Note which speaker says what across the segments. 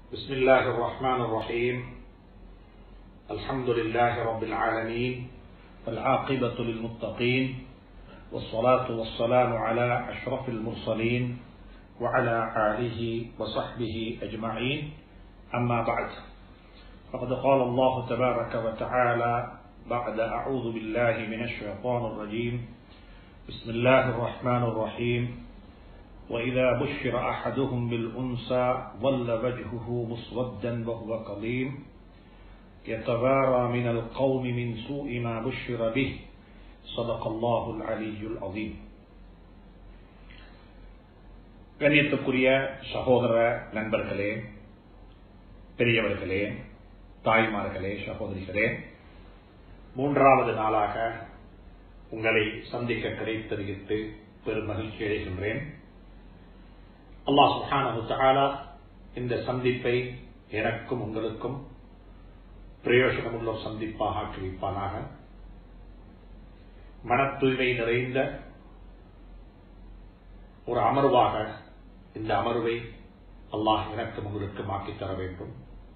Speaker 1: بسم الله الرحمن الرحيم الحمد لله رب العالمين والعاقبة للمتقين والصلاة والسلام على أشرف المرسلين وعلى آله وصحبه أجمعين أما بعد فقد قال الله تبارك وتعالى بعد أعوذ بالله من الشيطان الرجيم بسم الله الرحمن الرحيم وإذا بشر أحدهم بالأنثى ظل وجهه مسودا وهو كظيم يتبارى من القوم من سوء ما بشر به صدق الله العلي العظيم கண்ணியத்துக்குரிய சகோதர நண்பர்களே பெரியவர்களே தாய்மார்களே சகோதரிகளே மூன்றாவது நாளாக உங்களை சந்திக்க கிடைத்தறிவித்து பெரும் மகிழ்ச்சி அடைகின்றேன் அல்லாஹ் சுஹானு தஆலா இந்த சந்திப்பை எனக்கும் உங்களுக்கும் பிரயோஜனமுள்ள ஒரு சந்திப்பாக ஆக்கி வைப்பானாக மன தூய்மை நிறைந்த ஒரு அமர்வாக இந்த அமர்வை அல்லாஹ் எனக்கும் உங்களுக்கும் ஆக்கித் தர வேண்டும்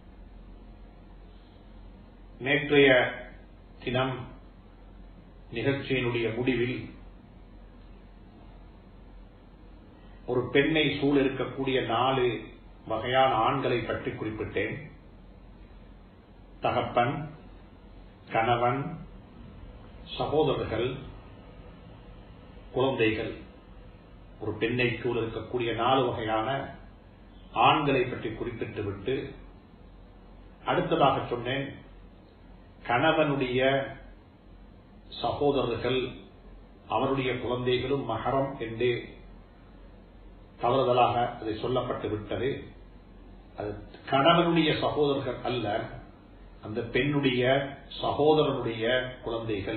Speaker 1: நேற்றைய தினம் நிகழ்ச்சியினுடைய முடிவில் ஒரு பெண்ணை சூழ இருக்கக்கூடிய நாலு வகையான ஆண்களை பற்றி குறிப்பிட்டேன் தகப்பன் கணவன் சகோதரர்கள் குழந்தைகள் ஒரு பெண்ணை சூழ இருக்கக்கூடிய நாலு வகையான ஆண்களை பற்றி குறிப்பிட்டு விட்டு அடுத்ததாக சொன்னேன் கணவனுடைய சகோதரர்கள் அவருடைய குழந்தைகளும் மகரம் என்று தவறுதலாக அது சொல்லப்பட்டு விட்டது அது கணவனுடைய சகோதரர்கள் அல்ல அந்த பெண்ணுடைய சகோதரனுடைய குழந்தைகள்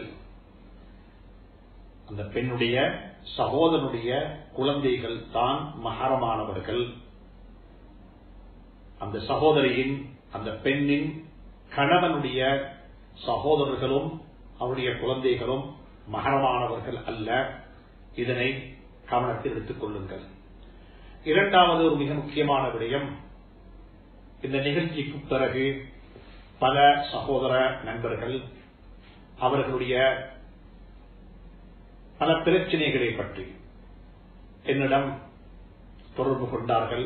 Speaker 1: அந்த பெண்ணுடைய சகோதரனுடைய குழந்தைகள் தான் மகரமானவர்கள் அந்த சகோதரியின் அந்த பெண்ணின் கணவனுடைய சகோதரர்களும் அவருடைய குழந்தைகளும் மகரமானவர்கள் அல்ல இதனை கவனத்தில் எடுத்துக் கொள்ளுங்கள் இரண்டாவது ஒரு மிக முக்கியமான விடயம் இந்த நிகழ்ச்சிக்கு பிறகு பல சகோதர நண்பர்கள் அவர்களுடைய பல பிரச்சனைகளை பற்றி என்னிடம் தொடர்பு கொண்டார்கள்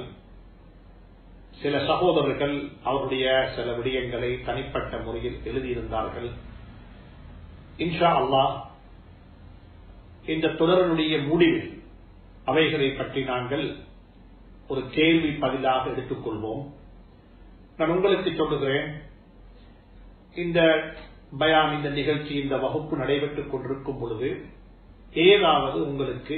Speaker 1: சில சகோதரர்கள் அவருடைய சில விடயங்களை தனிப்பட்ட முறையில் எழுதியிருந்தார்கள் இன்ஷா அல்லாஹ் இந்த தொடருடைய முடிவில் அவைகளை பற்றி நாங்கள் ஒரு கேள்வி பதிலாக எடுத்துக்கொள்வோம் நான் உங்களுக்கு சொல்லுகிறேன் இந்த பயான் இந்த நிகழ்ச்சி இந்த வகுப்பு நடைபெற்றுக் கொண்டிருக்கும் பொழுது ஏதாவது உங்களுக்கு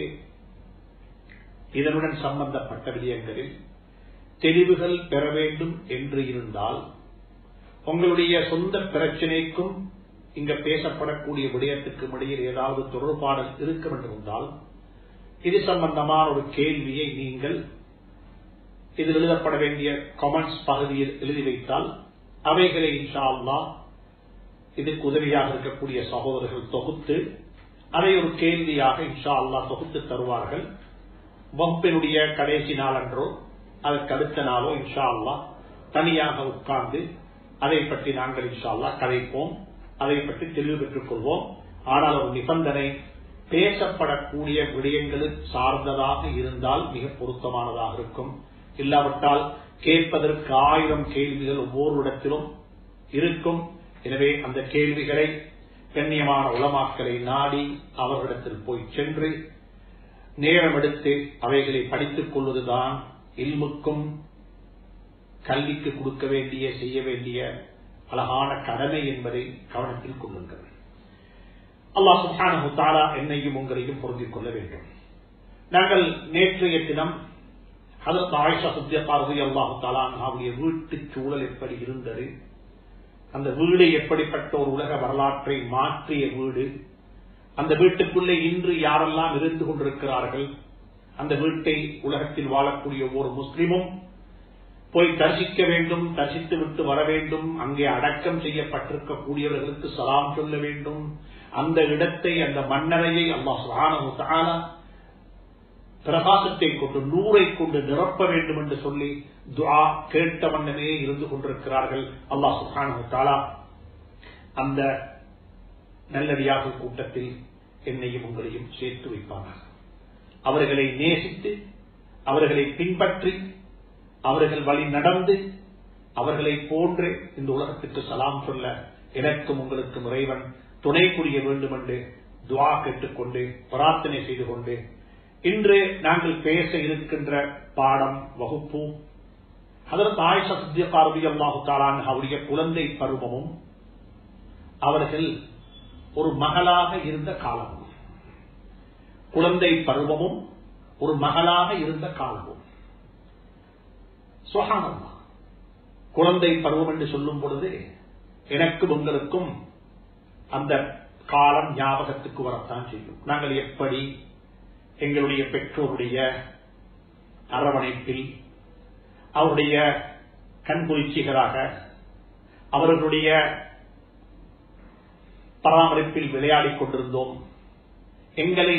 Speaker 1: இதனுடன் சம்பந்தப்பட்ட விடயங்களில் தெளிவுகள் பெற வேண்டும் என்று இருந்தால் உங்களுடைய சொந்த பிரச்சனைக்கும் இங்க பேசப்படக்கூடிய விடயத்துக்கும் இடையில் ஏதாவது தொடர்பாடல் இருக்க வேண்டும் என்றால் இது சம்பந்தமான ஒரு கேள்வியை நீங்கள் இதில் எழுதப்பட வேண்டிய கமெண்ட்ஸ் பகுதியில் எழுதி வைத்தால் அவைகளை இன்ஷா அல்லா இதுக்கு உதவியாக இருக்கக்கூடிய சகோதரர்கள் தொகுத்து அதை ஒரு கேள்வியாக இன்ஷா அல்லா தொகுத்து தருவார்கள் வகுப்பினுடைய கடைசி நாளன்றோ அதற்கு அடுத்த நாளோ இன்ஷா அல்லா தனியாக உட்கார்ந்து அதை பற்றி நாங்கள் இன்ஷா அல்லா கதைப்போம் அதை பற்றி தெளிவு பெற்றுக் கொள்வோம் ஆனால் ஒரு நிபந்தனை பேசப்படக்கூடிய விடயங்களில் சார்ந்ததாக இருந்தால் மிக பொருத்தமானதாக இருக்கும் இல்லாவிட்டால் கேட்பதற்கு ஆயிரம் கேள்விகள் ஒவ்வொரு இடத்திலும் இருக்கும் எனவே அந்த கேள்விகளை கண்ணியமான உளமாக்களை நாடி அவர்களிடத்தில் போய் சென்று நேரம் எடுத்து அவைகளை படித்துக் கொள்வதுதான் இல்முக்கும் கல்விக்கு கொடுக்க வேண்டிய செய்ய வேண்டிய அழகான கடமை என்பதை கவனத்தில் கொள்ளுங்கள் அல்லாஹ் சுஹானு தாலா என்னையும் உங்களையும் பொருந்திக் கொள்ள வேண்டும் நாங்கள் நேற்றைய தினம் அதற்கு ஆயிஷா சுத்தியப்பாரதி அல்லாஹு தாலாவுடைய வீட்டு சூழல் எப்படி இருந்தது அந்த வீடு எப்படிப்பட்ட ஒரு உலக வரலாற்றை மாற்றிய வீடு அந்த வீட்டுக்குள்ளே இன்று யாரெல்லாம் இருந்து கொண்டிருக்கிறார்கள் அந்த வீட்டை உலகத்தில் வாழக்கூடிய ஒவ்வொரு முஸ்லிமும் போய் தரிசிக்க வேண்டும் தரிசித்து விட்டு வர வேண்டும் அங்கே அடக்கம் செய்யப்பட்டிருக்கக்கூடியவர்களுக்கு சலாம் சொல்ல வேண்டும் அந்த இடத்தை அந்த மன்னரையை அல்லாஹ் சுஹானு பிரகாசத்தை கொண்டு நூரை கொண்டு நிரப்ப வேண்டும் என்று சொல்லி துஆ கேட்ட வண்ணமே இருந்து கொண்டிருக்கிறார்கள் அல்லாஹ் சுப்ஹானஹு தஆலா அந்த நல்லடியாக கூட்டத்தில் என்னையும் உங்களையும் சேர்த்து வைப்பார்கள் அவர்களை நேசித்து அவர்களை பின்பற்றி அவர்கள் வழி நடந்து அவர்களை போன்று இந்த உலகத்துக்கு சலாம் சொல்ல எனக்கும் உங்களுக்கும் இறைவன் துணை புரிய வேண்டும் என்று துவா கேட்டுக்கொண்டு பிரார்த்தனை செய்து கொண்டு இன்று நாங்கள் பேச இருக்கின்ற பாடம் வகுப்பு அதற்கு ஆயிஷா சித்தியகாரதி அல்லாஹு தாலான் அவருடைய குழந்தை பருவமும் அவர்கள் ஒரு மகளாக இருந்த காலமும் குழந்தை பருவமும் ஒரு மகளாக இருந்த காலமும் சுகானந்தா குழந்தை பருவம் என்று சொல்லும் பொழுது எனக்கும் உங்களுக்கும் அந்த காலம் ஞாபகத்துக்கு வரத்தான் செய்யும் நாங்கள் எப்படி எங்களுடைய பெற்றோருடைய அரவணைப்பில் அவருடைய கண்குளிர்ச்சிகளாக அவர்களுடைய பராமரிப்பில் விளையாடிக் கொண்டிருந்தோம் எங்களை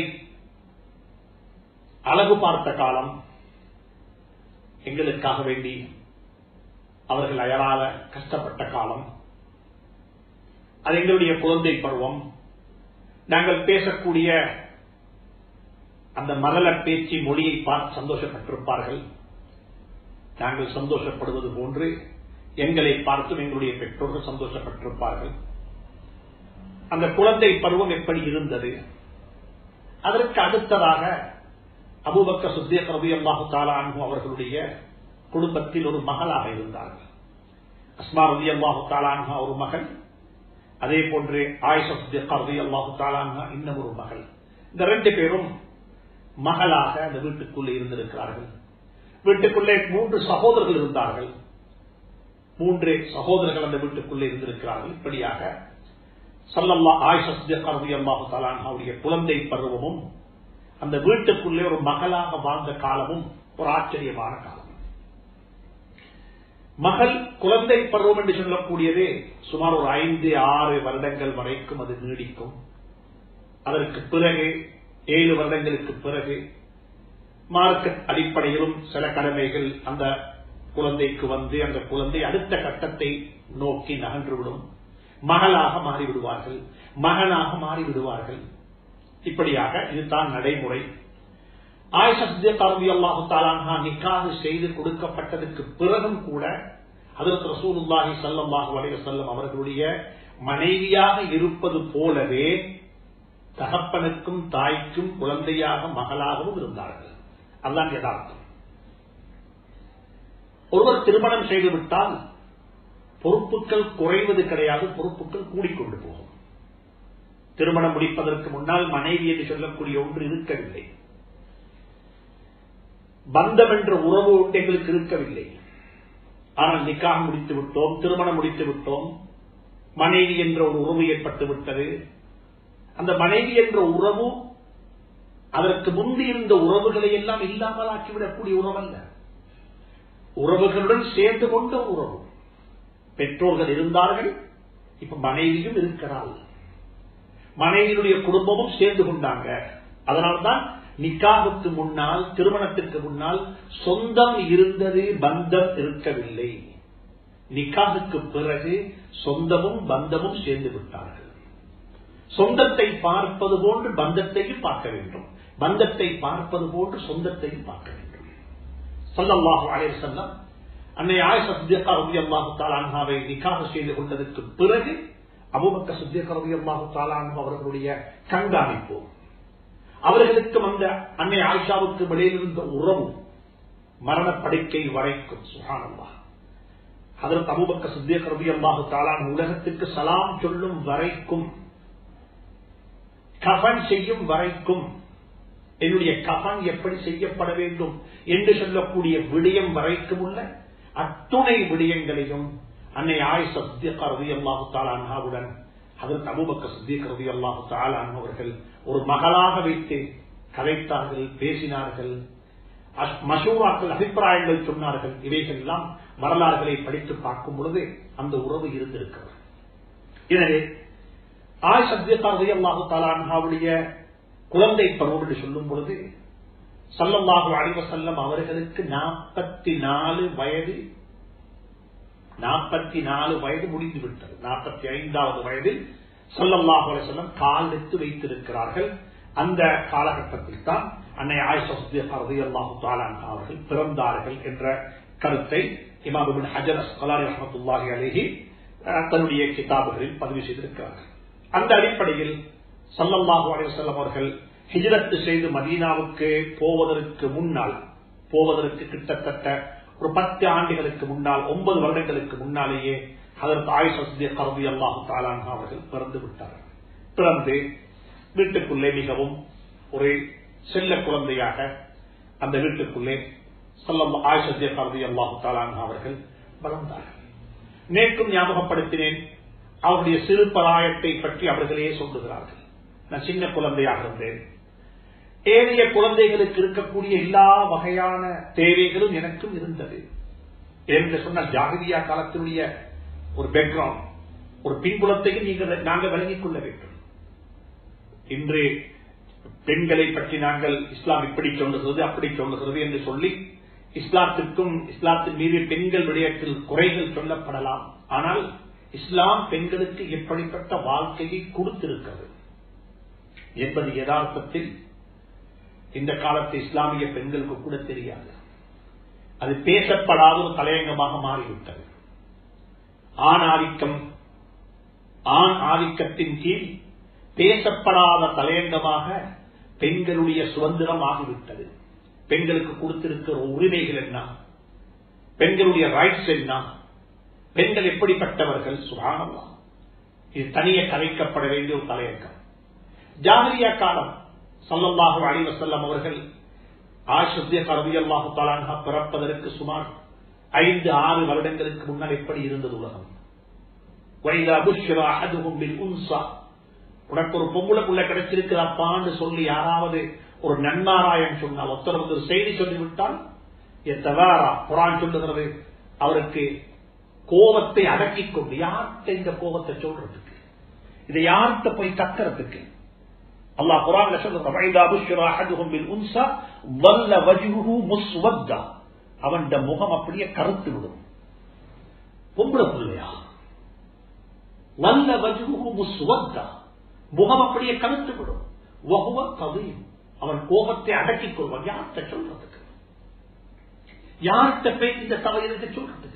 Speaker 1: அழகு பார்த்த காலம் எங்களுக்காக வேண்டி அவர்கள் அயலாத கஷ்டப்பட்ட காலம் அது எங்களுடைய குழந்தை பருவம் நாங்கள் பேசக்கூடிய அந்த மகள பேச்சு மொழியை பார்த்து சந்தோஷப்பட்டிருப்பார்கள் நாங்கள் சந்தோஷப்படுவது போன்று எங்களை பார்த்தும் எங்களுடைய பெற்றோர்கள் சந்தோஷப்பட்டிருப்பார்கள் அந்த குழந்தை பருவம் எப்படி இருந்தது அதற்கு அடுத்ததாக அபுபக்க சுத்திய கரவி அல்லாஹு தாலானு அவர்களுடைய குடும்பத்தில் ஒரு மகளாக இருந்தார்கள் அஸ்மா ரவி அல்லாஹு தாலான்ஹா ஒரு மகள் அதே போன்று ஆயிஷா சுத்திய கரவி அல்லாஹு தாலான்ஹா இன்னும் ஒரு மகள் இந்த ரெண்டு பேரும் மகளாக அந்த வீட்டுக்குள்ளே இருந்திருக்கிறார்கள் வீட்டுக்குள்ளே மூன்று சகோதரர்கள் இருந்தார்கள் மூன்று சகோதரர்கள் அந்த வீட்டுக்குள்ளே இருந்திருக்கிறார்கள் இப்படியாக சல்லல்லா ஆயிஷா சுத்திய கரவி அல்லாஹு தாலான்ஹாவுடைய குழந்தை பருவமும் அந்த வீட்டுக்குள்ளே ஒரு மகளாக வாழ்ந்த காலமும் ஒரு ஆச்சரியமான காலம் மகள் குழந்தை பருவம் என்று சொல்லக்கூடியது சுமார் ஒரு ஐந்து ஆறு வருடங்கள் வரைக்கும் அது நீடிக்கும் அதற்கு பிறகு ஏழு வருடங்களுக்கு பிறகு மார்க்கெட் அடிப்படையிலும் சில கடமைகள் அந்த குழந்தைக்கு வந்து அந்த குழந்தை அடுத்த கட்டத்தை நோக்கி நகன்றுவிடும் மகளாக மாறிவிடுவார்கள் மகனாக மாறிவிடுவார்கள் இப்படியாக இதுதான் நடைமுறை ஆயிஷி அல்லாஹு தாலான்ஹா நிக்காது செய்து கொடுக்கப்பட்டதற்கு பிறகும் கூட அதற்கு ரசூலுல்லாஹி சல்லாஹு அலைய செல்லம் அவர்களுடைய மனைவியாக இருப்பது போலவே தகப்பனுக்கும் தாய்க்கும் குழந்தையாக மகளாகவும் இருந்தார்கள் அதுதான் யதார்த்தம் ஒருவர் திருமணம் செய்துவிட்டால் பொறுப்புகள் குறைவது கிடையாது பொறுப்புகள் கூடிக்கொண்டு போகும் திருமணம் முடிப்பதற்கு முன்னால் மனைவி என்று சொல்லக்கூடிய ஒன்று இருக்கவில்லை பந்தம் என்ற உறவு ஒன்று எங்களுக்கு இருக்கவில்லை ஆனால் நிக்காக முடித்து விட்டோம் திருமணம் முடித்து விட்டோம் மனைவி என்ற ஒரு உறவு ஏற்பட்டு விட்டது அந்த மனைவி என்ற உறவு அதற்கு முந்தி இருந்த உறவுகளை எல்லாம் இல்லாமல் ஆக்கிவிடக்கூடிய உறவு அல்ல உறவுகளுடன் சேர்ந்து கொண்ட உறவு பெற்றோர்கள் இருந்தார்கள் இப்ப மனைவியும் இருக்கிறாள் மனைவியினுடைய குடும்பமும் சேர்ந்து கொண்டாங்க அதனால்தான் நிக்காவுக்கு முன்னால் திருமணத்திற்கு முன்னால் சொந்தம் இருந்தது பந்தம் இருக்கவில்லை நிக்காவுக்கு பிறகு சொந்தமும் பந்தமும் சேர்ந்து விட்டார்கள் சொந்தத்தை பார்ப்பது போன்று பந்தத்தையும் பார்க்க வேண்டும் பந்தத்தை பார்ப்பது போன்று சொந்தத்தையும் பார்க்க வேண்டும் சொல்லல்லாஹு அலைய செல்லம் அன்னை ஆயிஷா சித்தியக்கா ரவி அல்லாஹு தாலான்ஹாவை நிக்காக செய்து கொண்டதற்கு பிறகு அபுபக்க சித்தியக்கா ரவி அல்லாஹு தாலான்ஹா அவர்களுடைய கண்காணிப்பு அவர்களுக்கும் அந்த அன்னை ஆயிஷாவுக்கு இடையில் இருந்த உறவு மரண படுக்கை வரைக்கும் சுகானல்லா அதற்கு அபுபக்க சித்தியக் ரவி அல்லாஹு தாலான் உலகத்துக்கு சலாம் சொல்லும் வரைக்கும் கஃன் செய்யும் வரைக்கும் என்னுடைய கஃன் எப்படி செய்யப்பட வேண்டும் என்று சொல்லக்கூடிய விடயம் வரைக்கும் உள்ள அத்துணை விடயங்களையும் அன்னை ஆய் சத்தியக்கா ரவி அல்லாஹு தாலான்ஹாவுடன் அதற்கு அபுபக்க சித்தியக் ரவி அல்லாஹு தாலான் அவர்கள் ஒரு மகளாக வைத்து கதைத்தார்கள் பேசினார்கள் மசூராக்கள் அபிப்பிராயங்கள் சொன்னார்கள் இவைகள் எல்லாம் வரலாறுகளை படித்து பார்க்கும் பொழுது அந்த உறவு இருந்திருக்கிறது எனவே ஆய் சத்தியகாரதி அல்லாஹு தாலான்ஹாவுடைய குழந்தை பருவம் என்று சொல்லும் பொழுது சல்லல்லாஹு அலிவசல்லம் அவர்களுக்கு நாற்பத்தி நாலு வயது நாற்பத்தி நாலு வயது முடிந்து விட்டது நாற்பத்தி ஐந்தாவது வயதில் சல்லல்லாஹு அலிவசல்லம் கால் எடுத்து வைத்திருக்கிறார்கள் அந்த காலகட்டத்தில் தான் அன்னை ஆயிஷி அல்லாஹு தாலான் அவர்கள் பிறந்தார்கள் என்ற கருத்தை இமாமுபின் ஹஜர் அஸ்கலாரி ரஹமத்துல்லாஹி அலேஹி தன்னுடைய கிதாபுகளில் பதிவு செய்திருக்கிறார்கள் அந்த அடிப்படையில் சல்லல்லாஹு அலிவசல்லம் அவர்கள் ஹிஜரத்து செய்து மதீனாவுக்கு போவதற்கு முன்னால் போவதற்கு கிட்டத்தட்ட ஒரு பத்து ஆண்டுகளுக்கு முன்னால் ஒன்பது வருடங்களுக்கு முன்னாலேயே அதற்கு ஆயுஷி கருதி அல்லாஹு தாலான் அவர்கள் பிறந்து விட்டார்கள் பிறந்து வீட்டுக்குள்ளே மிகவும் ஒரு செல்ல குழந்தையாக அந்த வீட்டுக்குள்ளே சொல்லம் ஆயுஷத்திய கருதி அல்லாஹு தாலான் அவர்கள் வளர்ந்தார்கள் நேற்றும் ஞாபகப்படுத்தினேன் அவருடைய சிறு பராயத்தை பற்றி அவர்களே சொல்லுகிறார்கள் நான் சின்ன குழந்தையாக இருந்தேன் ஏனைய குழந்தைகளுக்கு இருக்கக்கூடிய எல்லா வகையான தேவைகளும் எனக்கும் இருந்தது என்று சொன்னால் ஜாகிரியா காலத்தினுடைய ஒரு பேக்ரவுண்ட் ஒரு பின்புலத்தையும் நீங்கள் நாங்கள் விளங்கிக் கொள்ள வேண்டும் இன்று பெண்களை பற்றி நாங்கள் இஸ்லாம் இப்படி சொல்லுகிறது அப்படி சொல்லுகிறது என்று சொல்லி இஸ்லாத்திற்கும் இஸ்லாத்தின் மீது பெண்கள் விடயத்தில் குறைகள் சொல்லப்படலாம் ஆனால் இஸ்லாம் பெண்களுக்கு எப்படிப்பட்ட வாழ்க்கையை கொடுத்திருக்கிறது என்பது யதார்த்தத்தில் இந்த காலத்து இஸ்லாமிய பெண்களுக்கு கூட தெரியாது அது பேசப்படாத ஒரு தலையங்கமாக மாறிவிட்டது ஆண் ஆதிக்கம் ஆண் ஆதிக்கத்தின் கீழ் பேசப்படாத தலையங்கமாக பெண்களுடைய சுதந்திரம் ஆகிவிட்டது பெண்களுக்கு கொடுத்திருக்கிற உரிமைகள் என்ன பெண்களுடைய ரைட்ஸ் என்ன பெண்கள் எப்படிப்பட்டவர்கள் சுகானமா இது தனியே கலைக்கப்பட வேண்டிய ஒரு தலையங்கம் ஜாகிரியா காலம் சல்லல்லாஹு அலி வசல்லம் அவர்கள் ஆசிரிய கருதி அல்லாஹு தாலாக பிறப்பதற்கு சுமார் ஐந்து ஆறு வருடங்களுக்கு முன்னால் எப்படி இருந்தது உலகம் உனக்கு ஒரு பொம்புல புள்ள கிடைச்சிருக்கிறாப்பான்னு சொல்லி யாராவது ஒரு நன்மாராயம் சொன்னால் ஒருத்தர் வந்து ஒரு செய்தி சொல்லிவிட்டால் எத்தவாரா குரான் சொல்லுகிறது அவருக்கு கோபத்தை அடக்கிக் கொண்டு யார்கிட்ட இந்த கோபத்தை சொல்றதுக்கு இதை யார்கிட்ட போய் கத்துறதுக்கு அல்லாஹ் குரான் சொல்லுங்க அவன் முகம் அப்படியே கருத்து விடும் பொம்பளை பிள்ளையா வல்ல வஜுகு முஸ்வத்தா முகம் அப்படியே கருத்து விடும் வகுவ கவியும் அவன் கோபத்தை அடக்கிக் கொள்வான் யார்கிட்ட சொல்றதுக்கு யார்கிட்ட போய் இந்த தவறு சொல்றதுக்கு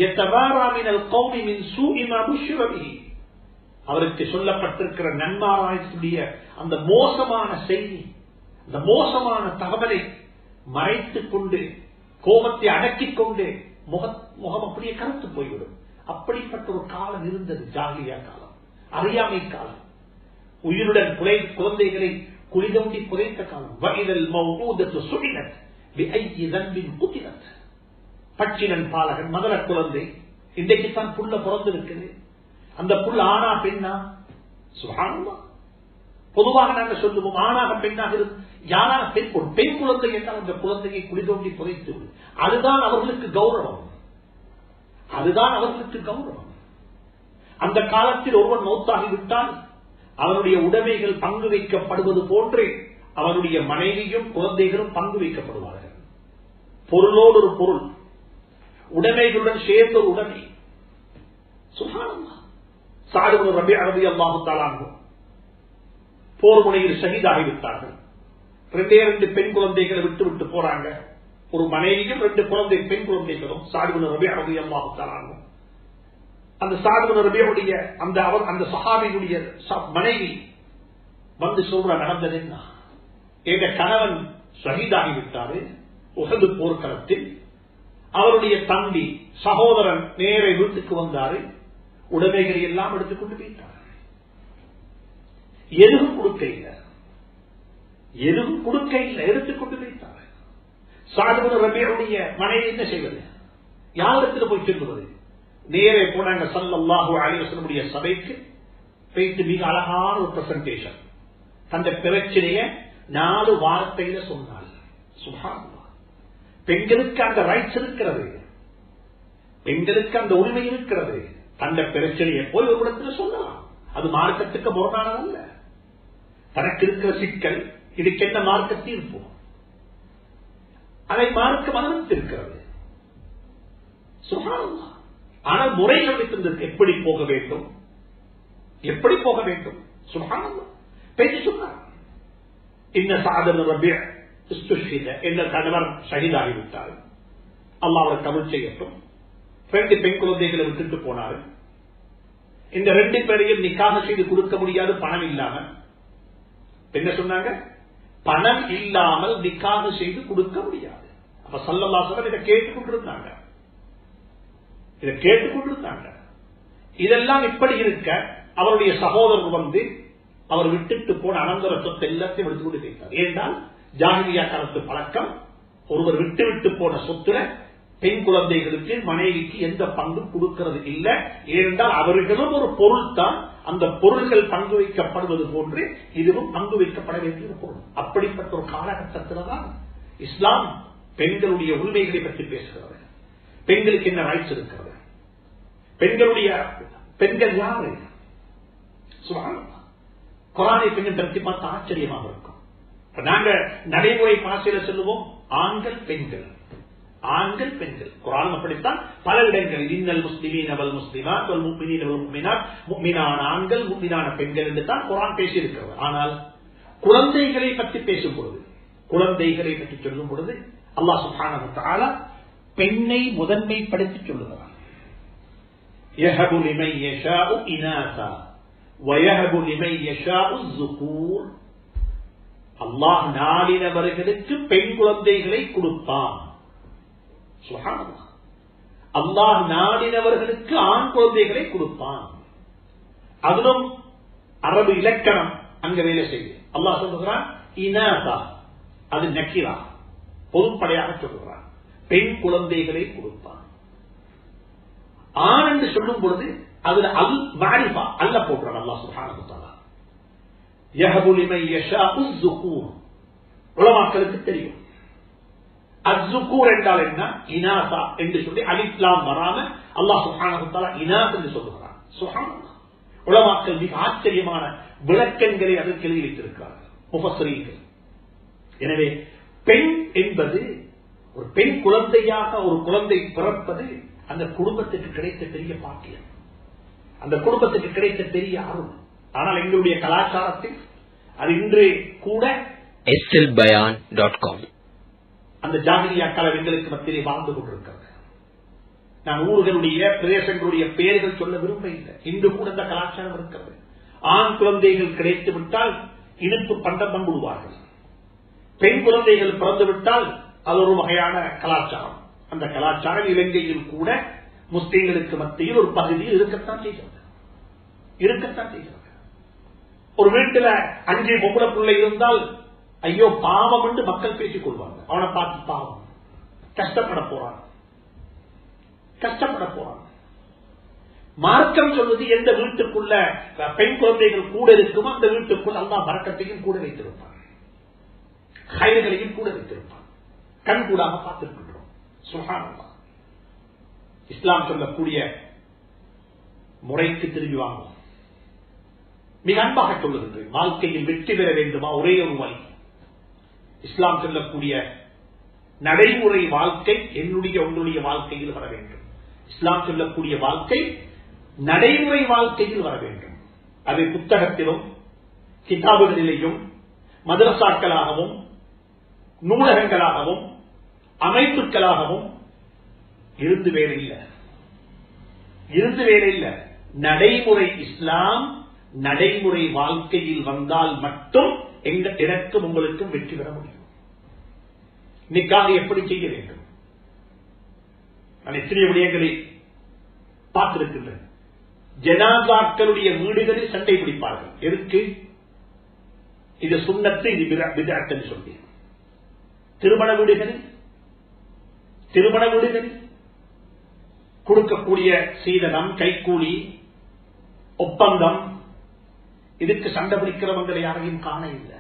Speaker 1: அவருக்கு சொல்லப்பட்டிருக்கிற நன்மாராயத்துடைய அந்த மோசமான செய்தி அந்த மோசமான தகவலை மறைத்துக் கொண்டு கோபத்தை அடக்கிக் கொண்டு முகம் அப்படியே கருத்து போய்விடும் அப்படிப்பட்ட ஒரு காலம் இருந்தது ஜாகிலியா காலம் அறியாமை காலம் உயிருடன் குலை குழந்தைகளை குளிதொண்டி புதைத்த காலம் வயதல் மௌதத்து சுடினத் குத்தினத் பச்சினன் பாலகன் மதர குழந்தை இன்றைக்கு தான் புள்ள பிறந்திருக்குது அந்த புல் ஆனா பெண்ணா சுகானமா பொதுவாக நாங்கள் சொல்லுவோம் ஆணாக பெண்ணாக இருக்கு யாராக பெண் ஒரு பெண் குழந்தை என்றால் அந்த குழந்தையை குளிதோண்டி புதைத்து அதுதான் அவர்களுக்கு கௌரவம் அதுதான் அவர்களுக்கு கௌரவம் அந்த காலத்தில் ஒருவன் மௌத்தாகிவிட்டால் அவனுடைய உடைமைகள் பங்கு வைக்கப்படுவது போன்று அவனுடைய மனைவியும் குழந்தைகளும் பங்கு வைக்கப்படுவார்கள் பொருளோடு ஒரு பொருள் உடைமைகளுடன் சேர்ந்த ஒரு உடைமை சுகானமா சாடு ரபி அரபி அல்லாஹு போர் முனையில் ஷஹீதாகிவிட்டார்கள் ரெண்டே ரெண்டு பெண் குழந்தைகளை விட்டு விட்டு போறாங்க ஒரு மனைவியும் ரெண்டு குழந்தை பெண் குழந்தைகளும் சாடுபுன ரபி அரபி அல்லாஹு அந்த சாடுபுன ரபியுடைய அந்த அவர் அந்த சஹாபியுடைய மனைவி வந்து சொல்ற நடந்தது என்ன எங்க கணவன் ஷஹீதாகிவிட்டாரு உகது போர்க்களத்தில் அவருடைய தம்பி சகோதரன் நேர வீட்டுக்கு வந்தாரு உடைமைகளை எல்லாம் எடுத்துக்கொண்டு போயிட்டார் எதுவும் கொடுக்க இல்லை எதுவும் கொடுக்க இல்லை எடுத்துக்கொண்டு போயிட்டார் சாதுபுர ரபியுடைய மனைவி என்ன செய்வது யாரிடத்தில் போய் சொல்லுவது நேரே போனாங்க சல்லாஹு அலிவசனுடைய சபைக்கு போயிட்டு மிக அழகான ஒரு பிரசன்டேஷன் அந்த பிரச்சனைய நாலு வார்த்தையில சொன்னாள் சுகாமா பெண்களுக்கு அந்த ரைட்ஸ் இருக்கிறது பெண்களுக்கு அந்த உரிமை இருக்கிறது அந்த பிரச்சனையை போய் ஒரு இடத்துல சொல்லலாம் அது மார்க்கத்துக்கு முரணானதல்ல தனக்கு இருக்கிற சிக்கல் இதுக்கு என்ன மார்க்க தீர்ப்போம் அதை மார்க்கம் அனுமதித்திருக்கிறது சுகானந்தா ஆனால் முறைகள் வைத்திருந்தது எப்படி போக வேண்டும் எப்படி போக வேண்டும் சுகானந்தா பேச்சு சொன்னார் இந்த சாதன ரபிய என்ன கணவர் ஷகிதாகிவிட்டார் அல்லா அவரை தமிழ் செய்யட்டும் ரெண்டு பெண் குழந்தைகளை விட்டுட்டு போனாரு இந்த ரெண்டு பேரையும் நிக்காக செய்து கொடுக்க முடியாது பணம் இல்லாம என்ன சொன்னாங்க பணம் இல்லாமல் நிக்காக செய்து கொடுக்க முடியாது அப்ப சல்லல்லாசவர் இதை கேட்டுக்கொண்டிருந்தாங்க இதை கேட்டுக்கொண்டிருந்தாங்க இதெல்லாம் இப்படி இருக்க அவருடைய சகோதரர் வந்து அவர் விட்டுட்டு போன அனந்தர சொத்து எல்லாத்தையும் எடுத்துக்கொண்டு போயிட்டார் ஏன்னால் ஜாகிரியா காலத்து பழக்கம் ஒருவர் விட்டு விட்டு போன சொத்துல பெண் குழந்தைகளுக்கு மனைவிக்கு எந்த பங்கும் கொடுக்கிறது இல்லை ஏனென்றால் அவர்களும் ஒரு பொருள் தான் அந்த பொருள்கள் பங்கு வைக்கப்படுவது போன்று இதுவும் பங்கு வைக்கப்பட வேண்டிய பொருள் அப்படிப்பட்ட ஒரு காலகட்டத்தில் தான் இஸ்லாம் பெண்களுடைய உரிமைகளை பற்றி பேசுகிறது பெண்களுக்கு என்ன ரைட்ஸ் இருக்கிறது பெண்களுடைய பெண்கள் யாரு குரானை பெண்கள் பற்றி பார்த்து ஆச்சரியமாக இருக்கும் நாங்க நடைமுறை பாசையில சொல்லுவோம் ஆண்கள் பெண்கள் ஆண்கள் பெண்கள் குரான் அப்படித்தான் பல இடங்களில் இன்னல் முஸ்லிமீன் அவள் முஸ்லிமாத் முக்மினின் அவள் முக்மினார் முக்மினான ஆண்கள் முக்மினான பெண்கள் என்று தான் குரான் பேசியிருக்கிறது ஆனால் குழந்தைகளை பற்றி பேசும் பொழுது குழந்தைகளை பற்றி சொல்லும் பொழுது அல்லாஹ் சுபான பெண்ணை முதன்மைப்படுத்தி சொல்லுகிறான் يهب لمن يشاء إناثا ويهب لمن يشاء الذكور அல்லாஹ் நாளினவர்களுக்கு பெண் குழந்தைகளை கொடுப்பான் அல்லாஹ் நாடினவர்களுக்கு ஆண் குழந்தைகளை கொடுப்பான் அதிலும் அரபு இலக்கணம் அங்க வேலை செய்து அல்லாஹ் சொல்லுகிறான் இனாதா அது நக்கிரா பொதுப்படையாக சொல்லுகிறான் பெண் குழந்தைகளை கொடுப்பான் ஆண் என்று சொல்லும் பொழுது அதுல அல் மாரிஃபா அல்ல போடுறான் அல்லாஹ் சுஹானகுத்தாலா யஹபுலிமை யஷா உஸ்ஸுகூர் உலமாக்களுக்கு தெரியும் அஸ்ஸுகூர் என்றால் என்ன இனாசா என்று சொல்லி அலிப்லாம் வராம அல்லாஹ் சுஹானகுத்தாலா இனாஸ் என்று சொல்லுகிறான் சுஹானல்லா உலமாக்கள் மிக ஆச்சரியமான விளக்கங்களை அதற்கு எழுதி வைத்திருக்கிறார்கள் முபஸ்ரீகள் எனவே பெண் என்பது ஒரு பெண் குழந்தையாக ஒரு குழந்தை பிறப்பது அந்த குடும்பத்துக்கு கிடைத்த பெரிய பாக்கியம் அந்த குடும்பத்துக்கு கிடைத்த பெரிய அருள் ஆனால் எங்களுடைய கலாச்சாரத்தில் அது இன்று கூட
Speaker 2: slbayan.com
Speaker 1: அந்த ஜாகிரியா காலம் எங்களுக்கு மத்தியிலே வாழ்ந்து கொண்டிருக்கிறது நான் ஊர்களுடைய பிரதேசங்களுடைய பெயர்கள் சொல்ல விரும்ப இல்லை இன்று கூட அந்த கலாச்சாரம் இருக்கிறது ஆண் குழந்தைகள் கிடைத்து விட்டால் இனிப்பு பண்டம் பண்புடுவார்கள் பெண் குழந்தைகள் பிறந்து விட்டால் அது ஒரு வகையான கலாச்சாரம் அந்த கலாச்சாரம் இலங்கையில் கூட முஸ்லீம்களுக்கு மத்தியில் ஒரு பகுதியில் இருக்கத்தான் செய்கிறது இருக்கத்தான் செய்கிறது ஒரு வீட்டுல அஞ்சு பொம்பளை பிள்ளை இருந்தால் ஐயோ பாவம் என்று மக்கள் பேசிக் கொள்வாங்க அவனை பார்த்து பாவம் கஷ்டப்பட போறான் கஷ்டப்பட போறான் மார்க்கம் சொல்வது எந்த வீட்டுக்குள்ள பெண் குழந்தைகள் கூட இருக்குமோ அந்த வீட்டுக்குள் அல்லா மறக்கத்தையும் கூட வைத்திருப்பான் கயிறுகளையும் கூட வைத்திருப்பான் கண் கூடாக பார்த்திருக்கின்றோம் சுகானமா இஸ்லாம் சொல்லக்கூடிய முறைக்கு திரும்பி வாங்குவோம் மிக அன்பாக சொல்லுகின்றேன் வாழ்க்கையில் வெற்றி பெற வேண்டுமா ஒரே ஒரு வழி இஸ்லாம் சொல்லக்கூடிய நடைமுறை வாழ்க்கை என்னுடைய உங்களுடைய வாழ்க்கையில் வர வேண்டும் இஸ்லாம் சொல்லக்கூடிய வாழ்க்கை நடைமுறை வாழ்க்கையில் வர வேண்டும் அது புத்தகத்திலும் கிதாபுகளிலேயும் மதரசாக்களாகவும் நூலகங்களாகவும் அமைப்புகளாகவும் இருந்து வேலை இல்லை இருந்து வேலை இல்லை நடைமுறை இஸ்லாம் நடைமுறை வாழ்க்கையில் வந்தால் மட்டும் எங்க எனக்கும் உங்களுக்கும் வெற்றி பெற முடியும் இன்னைக்காக எப்படி செய்ய வேண்டும் நான் எத்தனை விடயங்களை பார்த்திருக்கின்றேன் ஜனாதாக்களுடைய வீடுகளில் சண்டை பிடிப்பார்கள் எதுக்கு இது சுண்ணத்து இது விதாத்தன்னு சொல்லி திருமண வீடுகளில் திருமண வீடுகளில் கொடுக்கக்கூடிய சீதனம் கைக்கூலி ஒப்பந்தம் இதுக்கு சண்டை பிடிக்கிறவங்களை யாரையும் காண இல்லை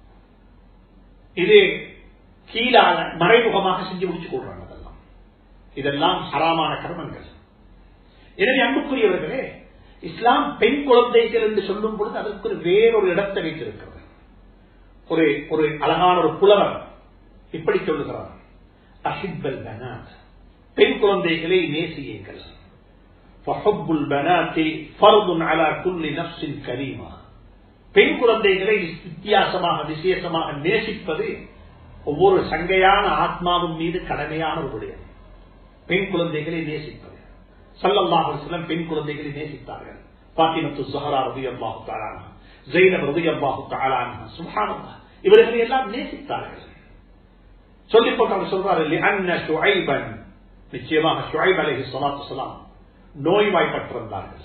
Speaker 1: இது கீழாக மறைமுகமாக செஞ்சு முடிச்சு கொள்றாங்க அதெல்லாம் இதெல்லாம் ஹராமான கர்மங்கள் எனவே அன்புக்குரியவர்களே இஸ்லாம் பெண் குழந்தைகள் என்று சொல்லும் பொழுது அதற்கு ஒரு வேறொரு இடத்தை வைத்திருக்கிறது ஒரு ஒரு அழகான ஒரு புலவர் இப்படி சொல்லுகிறார் அஹிப்பல் பனாத் பெண் குழந்தைகளை நேசியுங்கள் فحب البنات فرض على كل نفس كريمه பெண் குழந்தைகளை வித்தியாசமாக விசேஷமாக நேசிப்பது ஒவ்வொரு சங்கையான ஆத்மாவின் மீது கடமையான ஒரு விடயம் பெண் குழந்தைகளை நேசிப்பது சல்லல்லாஹு சிலம் பெண் குழந்தைகளை நேசித்தார்கள் பாத்திமத்து சுஹரா ரவி அல்லாஹு தாலானா ஜெயினப் ரவி அல்லாஹு தாலானா சுஹானல்லா இவர்களை எல்லாம் நேசித்தார்கள் சொல்லி போட்டு அவங்க சொல்றாரு அன்ன ஷுஐபன் நிச்சயமாக ஷுஐப் அலைஹி ஸலாத்து ஸலாம் நோய்வாய்ப்பட்டிருந்தார்கள்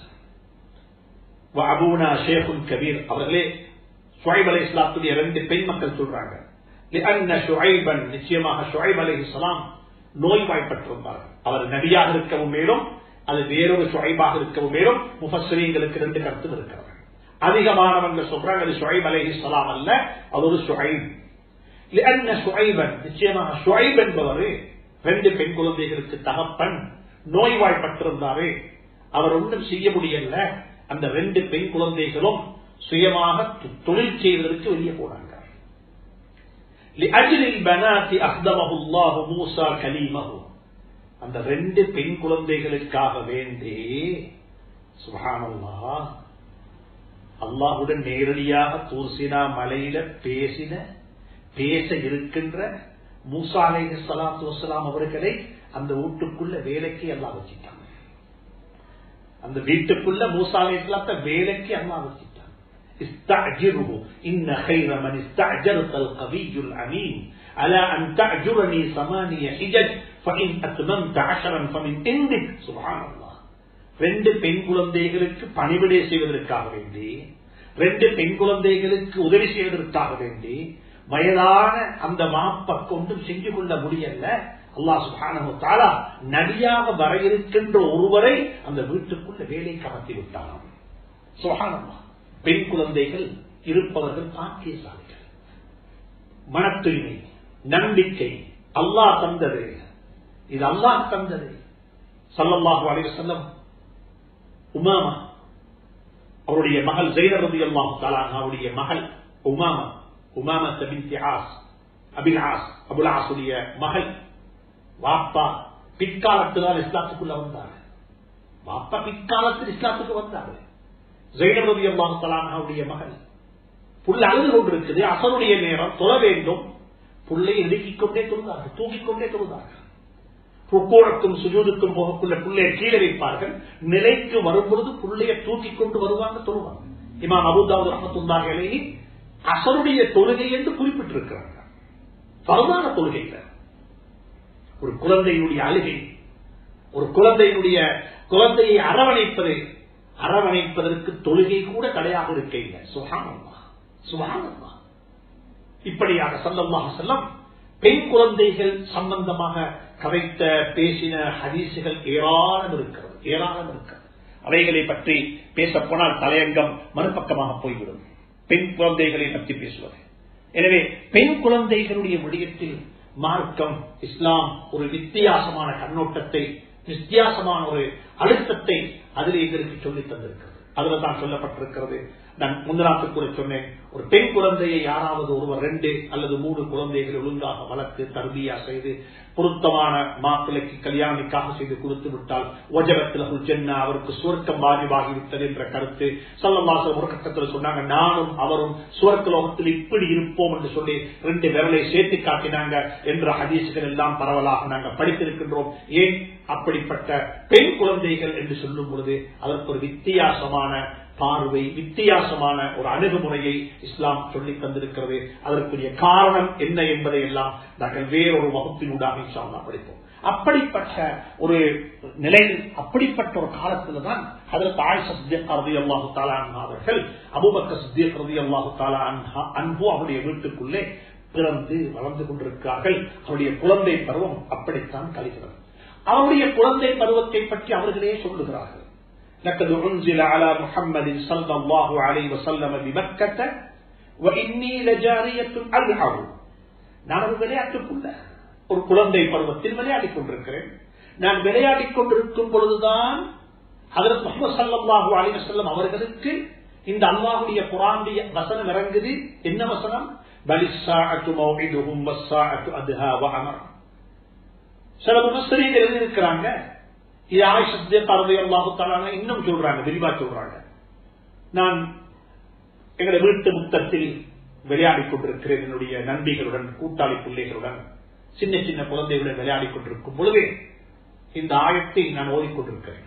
Speaker 1: அபூனா ஷேகுன் கபீர் அவர்களே ஷுஐப் அலை இஸ்லாத்துடைய ரெண்டு பெண் மக்கள் சொல்றாங்க ஷுஐபன் நிச்சயமாக ஷுஐப் அலை இஸ்லாம் நோய்வாய்ப்பட்டிருந்தார்கள் அவர் நபியாக இருக்கவும் மேலும் அது வேறொரு ஷுஐபாக இருக்கவும் மேலும் முஃபஸ்ரீங்களுக்கு ரெண்டு கருத்தும் இருக்கிறார்கள் அதிகமானவங்க சொல்றாங்க அது ஷுஐப் அலை இஸ்லாம் அல்ல அது ஒரு ஷுஐப் ஷுஐபன் நிச்சயமாக ஷுஐப் என்பவர் ரெண்டு பெண் குழந்தைகளுக்கு தகப்பன் நோய்வாய்ப்பட்டிருந்தாரே அவர் ஒன்றும் செய்ய முடியல அந்த ரெண்டு பெண் குழந்தைகளும் சுயமாக தொழில் செய்வதற்கு வெளியே போனாங்க அந்த ரெண்டு பெண் குழந்தைகளுக்காக வேண்டி சுகானல்லா அல்லாஹுடன் நேரடியாக தூர்சினா மலையில பேசின பேச இருக்கின்ற மூசா அலை சலாத்து வசலாம் அவர்களை அந்த வீட்டுக்குள்ள வேலைக்கு எல்லாம் வச்சுட்டாங்க அந்த வீட்டுக்குள்ள மூசா அலை இஸ்லாத்த வேலைக்கு அல்லா வச்சுட்டாங்க استعجره إن خير من استعجرت القوي الأمين على أن تعجرني ثمانية حجج فإن أتممت عشرا فمن عندك سبحان الله ரெண்டு பெண் குழந்தைகளுக்கு பணிவிடை செய்வதற்காக வேண்டி ரெண்டு பெண் குழந்தைகளுக்கு உதவி செய்வதற்காக வேண்டி வயதான அந்த மாப்ப கொண்டும் செஞ்சு கொள்ள முடியல அல்லா சுபானா நபியாக வர இருக்கின்ற ஒருவரை அந்த வீட்டுக்குள்ள வேலை கமத்தி விட்டாராம் சுகானம்மா பெண் குழந்தைகள் இருப்பவர்கள் பாக்கியசாலிகள் மன தூய்மை நம்பிக்கை அல்லாஹ் தந்தது இது அல்லாஹ் தந்தது சல்லல்லாஹு அலைஹி வஸல்லம் உமாமா அவருடைய மகள் ஜெயினரதி அல்லாஹு தாலான் அவருடைய மகள் உமாமா உமாமா பின்தி ஆஸ் அபில் ஆஸ் அபுல் ஆசுடைய மகள் வாப்பா பிற்காலத்தில் தான் இஸ்லாத்துக்குள்ள வந்தார் வாப்பா பிற்காலத்தில் இஸ்லாத்துக்கு வந்தார் ஜெயினரதி அல்லாஹு தாலான் அவருடைய மகள் புள்ள அழுது கொண்டிருக்குது அசனுடைய நேரம் தொழ வேண்டும் புள்ளை இடுக்கிக் கொண்டே தொழுதார்கள் தூக்கிக் கொண்டே தொழுதார்கள் ருக்கோழக்கும் சுஜூதுக்கும் போகக்குள்ள புள்ளைய கீழே வைப்பார்கள் நிலைக்கு வரும்பொழுது புள்ளைய தூக்கி கொண்டு வருவாங்க தொழுவாங்க இமாம் அபுதாவுத் ரஹமத்துல்லாஹி அசருடைய தொழுகை என்று குறிப்பிட்டிருக்கிறாங்க பரவான தொழுகையில் ஒரு குழந்தையினுடைய அழுகை ஒரு குழந்தையினுடைய குழந்தையை அரவணைப்பது அரவணைப்பதற்கு தொழுகை கூட தடையாக இருக்க இல்லை சுகானம்மா சுகானம்மா இப்படியாக சல்லமாக செல்லம் பெண் குழந்தைகள் சம்பந்தமாக கதைத்த பேசின ஹதீசுகள் ஏராளம் இருக்கிறது ஏராளம் இருக்கிறது அவைகளை பற்றி பேச போனால் தலையங்கம் மறுபக்கமாக போய்விடும் பெண் குழந்தைகளை பற்றி பேசுவது எனவே பெண் குழந்தைகளுடைய விடயத்தில் மார்க்கம் இஸ்லாம் ஒரு வித்தியாசமான கண்ணோட்டத்தை வித்தியாசமான ஒரு அழுத்தத்தை அதில் எங்களுக்கு சொல்லி தந்திருக்கிறது அதுல தான் சொல்லப்பட்டிருக்கிறது நான் முந்தநாத்து கூட சொன்னேன் ஒரு பெண் குழந்தையை யாராவது ஒருவர் ரெண்டு அல்லது மூணு குழந்தைகள் ஒழுங்காக வளர்த்து தர்பியா செய்து பொருத்தமான மாப்பிள்ளைக்கு கல்யாணிக்காக செய்து கொடுத்து விட்டால் ஒஜகத்தில் ஜென்னா அவருக்கு சுவர்க்கம் பாதிவாகிவிட்டது என்ற கருத்து சல்லமாசம் ஒரு கட்டத்தில் சொன்னாங்க நானும் அவரும் சுவர்க்க லோகத்தில் இப்படி இருப்போம் என்று சொல்லி ரெண்டு விரலை சேர்த்து காட்டினாங்க என்ற ஹதீசுகள் எல்லாம் பரவலாக நாங்கள் படித்திருக்கின்றோம் ஏன் அப்படிப்பட்ட பெண் குழந்தைகள் என்று சொல்லும் பொழுது அதற்கு ஒரு வித்தியாசமான பார்வை வித்தியாசமான ஒரு அணுகுமுறையை இஸ்லாம் சொல்லி தந்திருக்கிறது அதற்குரிய காரணம் என்ன என்பதை எல்லாம் நாங்கள் வேறொரு வகுப்பினூடாக இஸ்லாம் படிப்போம் அப்படிப்பட்ட ஒரு நிலையில் அப்படிப்பட்ட ஒரு காலத்துல தான் அதற்கு ஆயுஷ சித்தியக் ரதி அல்லாஹு தாலா அவர்கள் அபுபக்க சித்தியக் ரதி அல்லாஹு தாலா அன்பு அவருடைய வீட்டுக்குள்ளே பிறந்து வளர்ந்து கொண்டிருக்கிறார்கள் அவருடைய குழந்தை பருவம் அப்படித்தான் கழிகிறது அவருடைய குழந்தை பருவத்தை பற்றி அவர்களே சொல்லுகிறார்கள் لقد أنزل على محمد صلى الله عليه وسلم بمكة وإني لجارية ألعب நான் ஒரு விளையாட்டுக்குள்ள ஒரு குழந்தை பருவத்தில் விளையாடிக் கொண்டிருக்கிறேன் நான் விளையாடிக் கொண்டிருக்கும் பொழுதுதான் அதற்கு முகமது சல்லாஹூ அலிவசல்லம் அவர்களுக்கு இந்த அல்லாஹுடைய குரானுடைய வசனம் இறங்குது என்ன வசனம் சில முஸ்லீம்கள் எழுதியிருக்கிறாங்க இது ஆயிஷத்தே பரவை அல்லாஹுத்தாலான இன்னும் சொல்றாங்க விரிவா சொல்றாங்க நான் எங்களுடைய வீட்டு முத்தத்தில் விளையாடிக் கொண்டிருக்கிறேன் என்னுடைய நண்பிகளுடன் கூட்டாளி பிள்ளைகளுடன் சின்ன சின்ன குழந்தைகளுடன் விளையாடிக் கொண்டிருக்கும் பொழுது இந்த ஆயத்தை நான் ஓதிக்கொண்டிருக்கிறேன்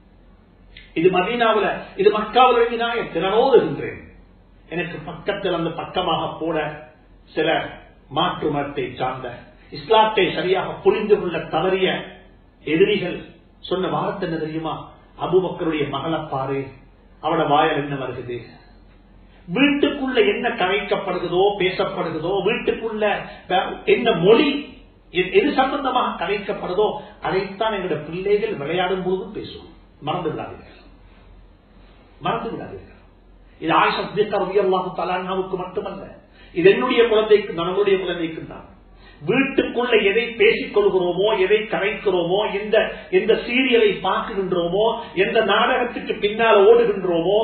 Speaker 1: இது மதீனாவில் இது மக்காவில் எழுதின ஆயத்தை நான் ஓதுகின்றேன் எனக்கு பக்கத்தில் அந்த பக்கமாக போட சில மாற்று மதத்தை சார்ந்த இஸ்லாத்தை சரியாக புரிந்து கொள்ள தவறிய எதிரிகள் சொன்ன வார்த்தை என்ன தெரியுமா அபுபக்கருடைய மகளை பாரு அவட வாயல் என்ன வருகிறது வீட்டுக்குள்ள என்ன கலைக்கப்படுகிறதோ பேசப்படுகிறதோ வீட்டுக்குள்ள என்ன மொழி எது சம்பந்தமாக கலைக்கப்படுதோ அதைத்தான் எங்களுடைய பிள்ளைகள் விளையாடும் போதும் பேசுவோம் மறந்து விடாதீர்கள் மறந்து விடாதீர்கள் இது ஆயுஷம் தலானாவுக்கு மட்டுமல்ல இது என்னுடைய குழந்தைக்கு நம்மளுடைய குழந்தைக்கு தான் வீட்டுக்குள்ள எதை பேசிக் கொள்கிறோமோ எதை கலைக்கிறோமோ எந்த எந்த சீரியலை பார்க்குகின்றோமோ எந்த நாடகத்துக்கு பின்னால் ஓடுகின்றோமோ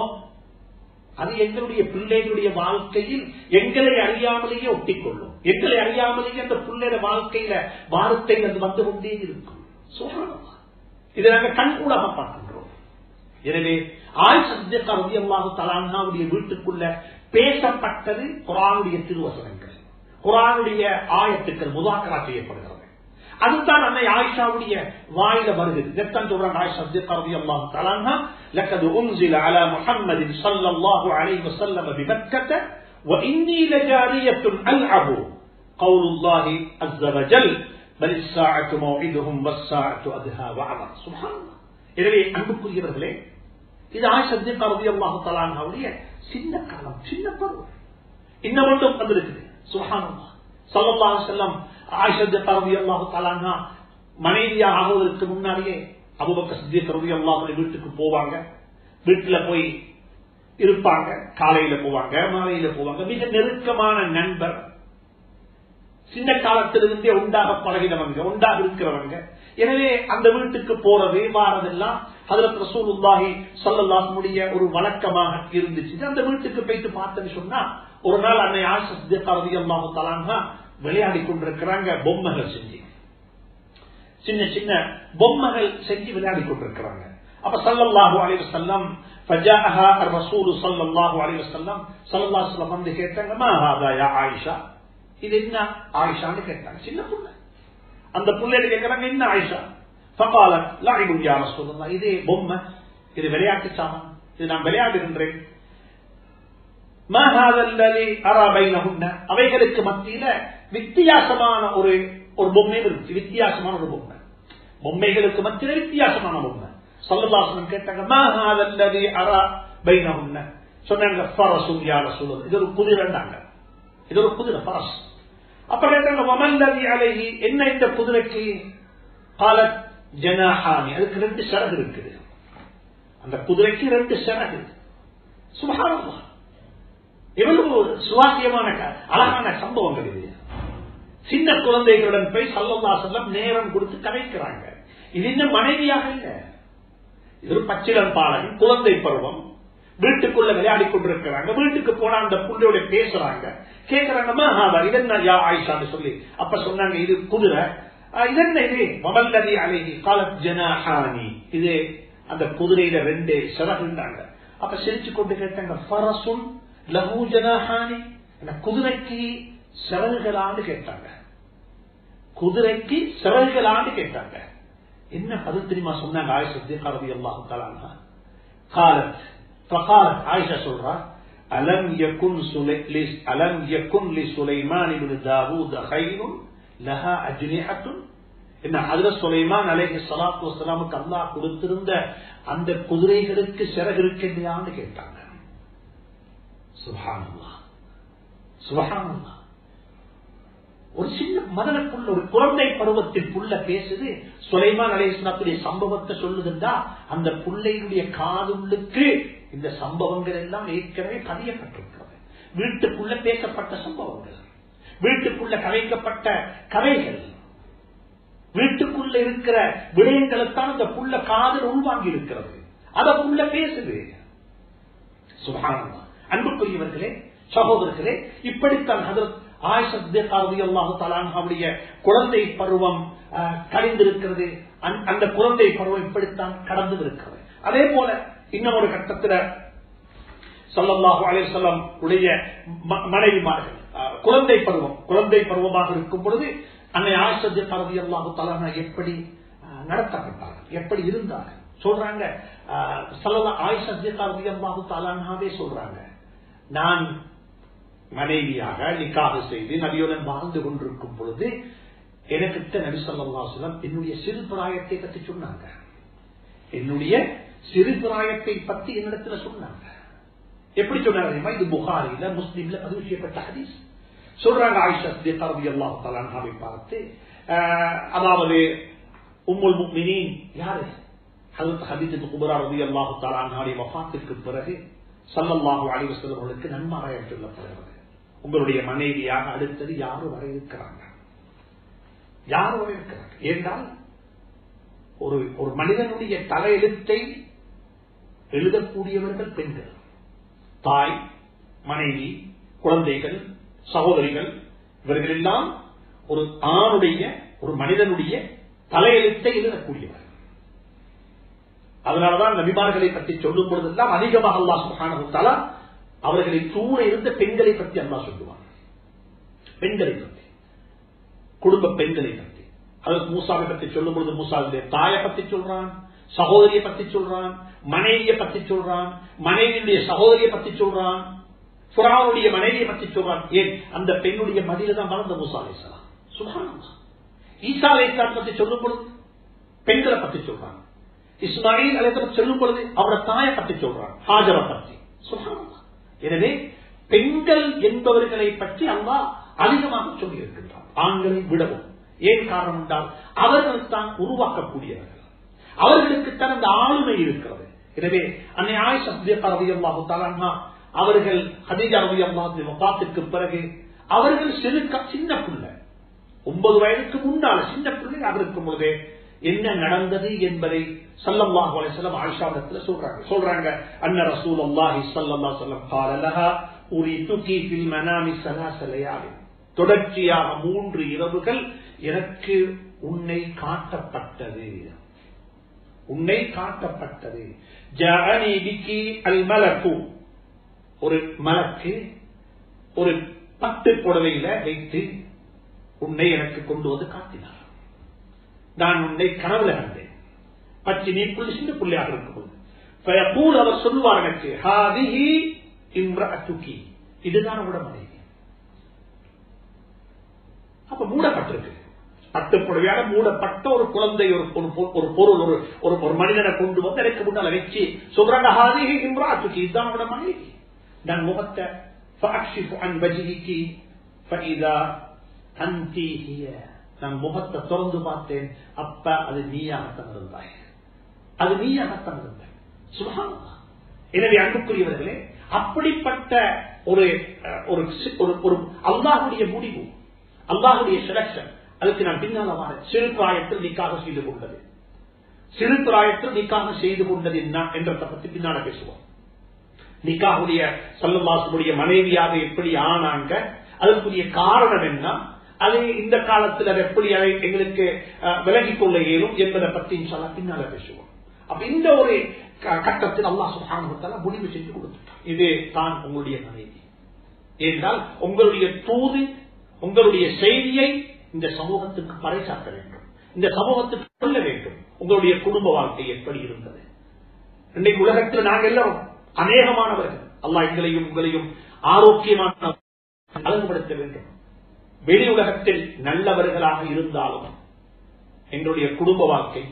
Speaker 1: அது எங்களுடைய பிள்ளைகளுடைய வாழ்க்கையில் எங்களை அறியாமலேயே ஒட்டிக்கொள்ளும் எங்களை அறியாமலேயே அந்த பிள்ளைட வாழ்க்கையில வார்த்தை அது வந்து கொண்டே இருக்கும் சுகமா இதை நாங்கள் கண்கூடாக பார்க்கின்றோம் எனவே ஆய் சத்தியக்கா ரவியல்லாஹு தலான்னாவுடைய வீட்டுக்குள்ள பேசப்பட்டது குரானுடைய திருவசனங்கள் குரானுடைய ஆயத்துக்கள் முதாக்கரா செய்யப்படுகிறது அதுதான் அன்னை ஆயிஷாவுடைய வாயில வருகிறது இதைத்தான் சொல்றாங்க ஆயிஷா ரவி அல்லாஹு தலான்னா لقد أنزل على محمد صلى الله عليه وسلم بمكة وإني لجارية ألعب قول الله عز وجل بل الساعة موعدهم والساعة أدهى وعمر سبحان الله எனவே அன்புக்குரியவர்களே இது ஆயிஷா ரவி அல்லாஹு தலான்னாவுடைய சின்ன காலம் சின்ன பருவம் இன்னும் மட்டும் வந்திருக்குது சுஹானல்லா சல்லா செல்லம் ஆயிஷா ரவி அல்லாஹு தலான்னா மனைவியாக ஆகுவதற்கு முன்னாடியே அபுபக்க சித்திய ரவி அல்லாஹுடைய வீட்டுக்கு போவாங்க வீட்டுல போய் இருப்பாங்க காலையில போவாங்க மாலையில போவாங்க மிக நெருக்கமான நண்பர் சின்ன காலத்திலிருந்தே உண்டாக பழகினவங்க உண்டாக இருக்கிறவங்க எனவே அந்த வீட்டுக்கு போறது வாரதெல்லாம் அதுல ரசூலுல்லாஹி சொல்லல்லாஹுடைய ஒரு வழக்கமாக இருந்துச்சு அந்த வீட்டுக்கு போயிட்டு பார்த்தேன்னு சொன்னா ஒரு நாள் அன்னை ஆசிரதி அல்லாஹு தலாங்க விளையாடி கொண்டிருக்கிறாங்க பொம்மைகள் செஞ்சு சின்ன சின்ன பொம்மைகள் செஞ்சு விளையாடி கொண்டிருக்கிறாங்க அப்ப சல்லல்லாஹு அலைஹி வஸல்லம் ஃபஜாஹா الرسول صلى الله عليه وسلم صلى الله عليه وسلم வந்து கேட்டாங்க மா ஹாதா யா ஆயிஷா இது என்ன ஆயிஷான்னு கேட்டாங்க சின்ன புள்ள அந்த புள்ளைய கேட்கறாங்க என்ன ஆயிஷா فقالت لعب يا رسول الله இது பொம்மை இது விளையாட்டு சாமான் இது நான் விளையாடுகின்றேன் ما هذا الذي ارى بينهن அவைகளுக்கு மத்தியில வித்தியாசமான ஒரு ஒரு பொம்மை இருக்கு வித்தியாசமான ஒரு பொம்மை பொம்மைகளுக்கு மத்தியில வித்தியாசமான பொம்மை சொல்லலாசனம் கேட்டாங்க மகாதல்லதி அரா பைனஹுன்ன சொன்னாங்க ஃபரசும் யார சொல்லுது இது ஒரு குதிரைண்டாங்க இது ஒரு குதிரை ஃபரஸ் அப்ப கேட்டாங்க வமல்லதி அலைஹி என்ன இந்த குதிரைக்கு கால ஜனாஹானி அதுக்கு ரெண்டு சிறகு இருக்குது அந்த குதிரைக்கு ரெண்டு சிறகு சுபகாரமா எவ்வளவு சுவாசியமான அழகான சம்பவங்கள் இது சின்ன குழந்தைகளுடன் போய் சல்லல்லா செல்லம் நேரம் கொடுத்து கதைக்கிறாங்க இது இன்னும் மனைவியாக இல்ல இது ஒரு பச்சிலம் பாலன் குழந்தை பருவம் வீட்டுக்குள்ள விளையாடி கொண்டிருக்கிறாங்க வீட்டுக்கு போனா அந்த புள்ளையோட பேசுறாங்க கேட்கிறாங்கம்மா இதென்ன யா ஆயிஷான்னு சொல்லி அப்ப சொன்னாங்க இது குதிரை இதென்ன இது மமல்லதி அழகி காலத் ஜனாஹானி இது அந்த குதிரையில ரெண்டு சிறகுண்டாங்க அப்ப சிரிச்சு கொண்டு கேட்டாங்க ஃபரசுன் லஹு ஜனாஹானி அந்த குதிரைக்கு சிறகுகளான்னு கேட்டாங்க குதிரைக்கு சிறகுகளான்னு கேட்டாங்க என்ன பதில் தெரியுமா சொன்னாங்க ஆயிஷா ரவி அல்லாஹு தலானா காலத் فقالت عائشة சொல்றா ألم يكن ألم يكن لسليمان بن داوود خير لها أجنحة என்ன அதுல சுலைமான் அலேஹி சலாத்து வசலாமுக்கு அல்லாஹ் கொடுத்திருந்த அந்த குதிரைகளுக்கு சிறகு இருக்கின்றான்னு கேட்டாங்க சுபானல்லா சுபகானல்லா ஒரு சின்ன மதனுக்குள்ள ஒரு குழந்தை பருவத்தில் புள்ள பேசுது சுலைமான் அலேஸ்வரத்துடைய சம்பவத்தை சொல்லுதுண்டா அந்த பிள்ளையுடைய காதுள்ளுக்கு இந்த சம்பவங்கள் எல்லாம் ஏற்கனவே பதியப்பட்டிருக்கிறது வீட்டுக்குள்ள பேசப்பட்ட சம்பவங்கள் வீட்டுக்குள்ள கலைக்கப்பட்ட கதைகள் வீட்டுக்குள்ள இருக்கிற விடயங்களைத்தான் அந்த புள்ள காதல் உள்வாங்கி இருக்கிறது அத புள்ள பேசுது சுகானமா அன்புக்குரியவர்களே சகோதரர்களே இப்படித்தான் அவருடைய குழந்தை பருவம் கழிந்திருக்கிறது அந்த குழந்தை பருவம் இப்படித்தான் கடந்து இருக்கிறது அதே போல இன்னும் ஒரு கட்டத்தில் சல்லல்லாஹு அலிசல்லம் உடைய மனைவிமார்கள் குழந்தை பருவம் குழந்தை பருவமாக இருக்கும் பொழுது அன்னை ஆசத்திய பரதி அல்லாஹு தலானா எப்படி நடத்தப்பட்டார்கள் எப்படி இருந்தார்கள் சொல்றாங்க சல்லா ஆயிஷத்திய பரதி அல்லாஹு தலானாவே சொல்றாங்க நான் மனைவியாக நிக்காக செய்து நபியுடன் வாழ்ந்து கொண்டிருக்கும் பொழுது எனக்கிட்ட நபி சொல்லா சொல்லம் என்னுடைய சிறு பிராயத்தை பற்றி சொன்னாங்க என்னுடைய சிறு பிராயத்தை பற்றி என்னிடத்துல சொன்னாங்க எப்படி சொன்னாங்க இது புகாரில முஸ்லீம்ல பதிவு செய்யப்பட்ட ஹதீஸ் சொல்றாங்க ஆயிஷா ரவி அல்லாஹ் தலான்ஹாவை பார்த்து அதாவது உம்முல் முக்மினின் யாரு ஹசரத் ஹதீஜத் குபரா ரவி அல்லாஹு தலான்ஹாவுடைய வஃபாத்துக்கு பிறகு சல்லல்லாஹு அலைஹி வஸல்லம் அவர்களுக்கு நன்மாராயம் சொல்லப்படுகிறது உங்களுடைய மனைவியாக அடுத்தது யாரு வர இருக்கிறாங்க யார் வர இருக்கிறாங்க ஏனென்றால் ஒரு ஒரு மனிதனுடைய தலையெழுத்தை எழுதக்கூடியவர்கள் பெண்கள் தாய் மனைவி குழந்தைகள் சகோதரிகள் இவர்கள் எல்லாம் ஒரு ஆணுடைய ஒரு மனிதனுடைய தலையெழுத்தை எழுதக்கூடியவர் அதனாலதான் நபிமார்களை பற்றி சொல்லும் பொழுதெல்லாம் அதிகமாக அல்லா சுகான அவர்களை தூர இருந்த பெண்களை பற்றி அல்லா சொல்லுவார் பெண்களை பற்றி குடும்ப பெண்களை பற்றி அதற்கு மூசாவை பற்றி சொல்லும் பொழுது மூசாவுடைய தாயை பற்றி சொல்றான் சகோதரியை பற்றி சொல்றான் மனைவியை பற்றி சொல்றான் மனைவியுடைய சகோதரியை பற்றி சொல்றான் புறாவுடைய மனைவியை பற்றி சொல்றான் ஏன் அந்த பெண்ணுடைய மடியில தான் வளர்ந்த மூசா அலிசலாம் சுகானமா ஈசா அலிஸ்லாம் பற்றி சொல்லும் பொழுது பெண்களை பற்றி சொல்றான் இஸ்மாயில் அலிஸ்லாம் சொல்லும் பொழுது அவரோட தாயை பற்றி சொல்றான் ஹாஜரை பற்றி சுகானமா எனவே பெண்கள் என்பவர்களை பற்றி அல்லா அதிகமாக சொல்லி இருக்கின்றார் ஆண்களை விடவும் ஏன் காரணம் என்றால் அவர்கள் தான் உருவாக்கக்கூடியவர்கள் அவர்களுக்கு தான் அந்த ஆளுமை இருக்கிறது எனவே அன்னை ஆயிஷா ரவி அல்லாஹு தாலான்மா அவர்கள் ஹதீஜா ரவி அல்லாஹு வபாத்துக்கு பிறகு அவர்கள் சிறு சின்ன பிள்ளை ஒன்பது வயதுக்கு முன்னால சின்ன பிள்ளை இருக்கும் போதே என்ன நடந்தது என்பதை சல்லல்லாஹு அலைஹிஸ்ஸலாம் ஆயிஷாவிடத்துல சொல்றாங்க சொல்றாங்க அன்ன ரசூலுல்லாஹி ஸல்லல்லாஹு அலைஹி வஸல்லம் قال لها اريتك في المنام ثلاث ليال தொடர்ச்சியாக மூன்று இரவுகள் எனக்கு உன்னை காட்டப்பட்டது உன்னை காட்டப்பட்டது ஜஅனி பிகி அல் மலக்கு ஒரு மலக்கு ஒரு பட்டு புடவையில வைத்து உன்னை எனக்கு கொண்டு வந்து காட்டினார் நான் உன்னை கனவுல கண்டேன் பச்சி நீ புள்ளி சின்ன புள்ளியாக இருக்கும்போது அவர் சொல்லுவார் எனக்கு ஹாதிஹி இம்ரஅத்துகி இதுதான் உங்களோட மனைவி அப்ப மூடப்பட்டிருக்கு பட்டு புடவையாக மூடப்பட்ட ஒரு குழந்தை ஒரு ஒரு பொருள் ஒரு ஒரு ஒரு மனிதனை கொண்டு வந்து எனக்கு முன்னால வச்சு சொல்றாங்க ஹாதிஹி இம்ரஅத்துகி இதுதான் உங்களோட மனைவி நான் முகத்தை فأكشف عن وجهك فإذا أنت هي நான் முகத்தை திறந்து பார்த்தேன் அப்ப அது நீயாகத்தான் இருந்தாய் அது நீயாகத்தான் இருந்தாய் சுபஹானல்லாஹ் எனவே அன்புக்குரியவர்களே அப்படிப்பட்ட ஒரு ஒரு ஒரு அல்லாஹுடைய முடிவு அல்லாஹுடைய செலக்ஷன் அதுக்கு நான் பின்னால வார சிறு பிராயத்தில் நிக்காக செய்து கொண்டது சிறு பிராயத்தில் நிக்காக செய்து கொண்டது என்ன என்றதை பத்தி பின்னால பேசுவோம் நிக்காவுடைய சல்லுல்லாசுடைய மனைவியாக எப்படி ஆனாங்க அதற்குரிய காரணம் என்ன அது இந்த காலத்தில் எப்படி அதை எங்களுக்கு விலகிக் கொள்ள இயலும் என்பதை பற்றி சொல்ல பின்னால பேசுவோம் அப்ப இந்த ஒரு கட்டத்தில் அல்லா சுகானுத்தால முடிவு செய்து கொடுத்துட்டான் இது தான் உங்களுடைய மனைவி என்றால் உங்களுடைய தூது உங்களுடைய செய்தியை இந்த சமூகத்துக்கு பறைசாக்க வேண்டும் இந்த சமூகத்துக்கு சொல்ல வேண்டும் உங்களுடைய குடும்ப வாழ்க்கை எப்படி இருந்தது இன்னைக்கு உலகத்தில் நாங்கள் எல்லாரும் அநேகமானவர்கள் அல்லா எங்களையும் உங்களையும் ஆரோக்கியமான அழகுபடுத்த வேண்டும் வெளி உலகத்தில் நல்லவர்களாக இருந்தாலும் எங்களுடைய குடும்ப வாழ்க்கை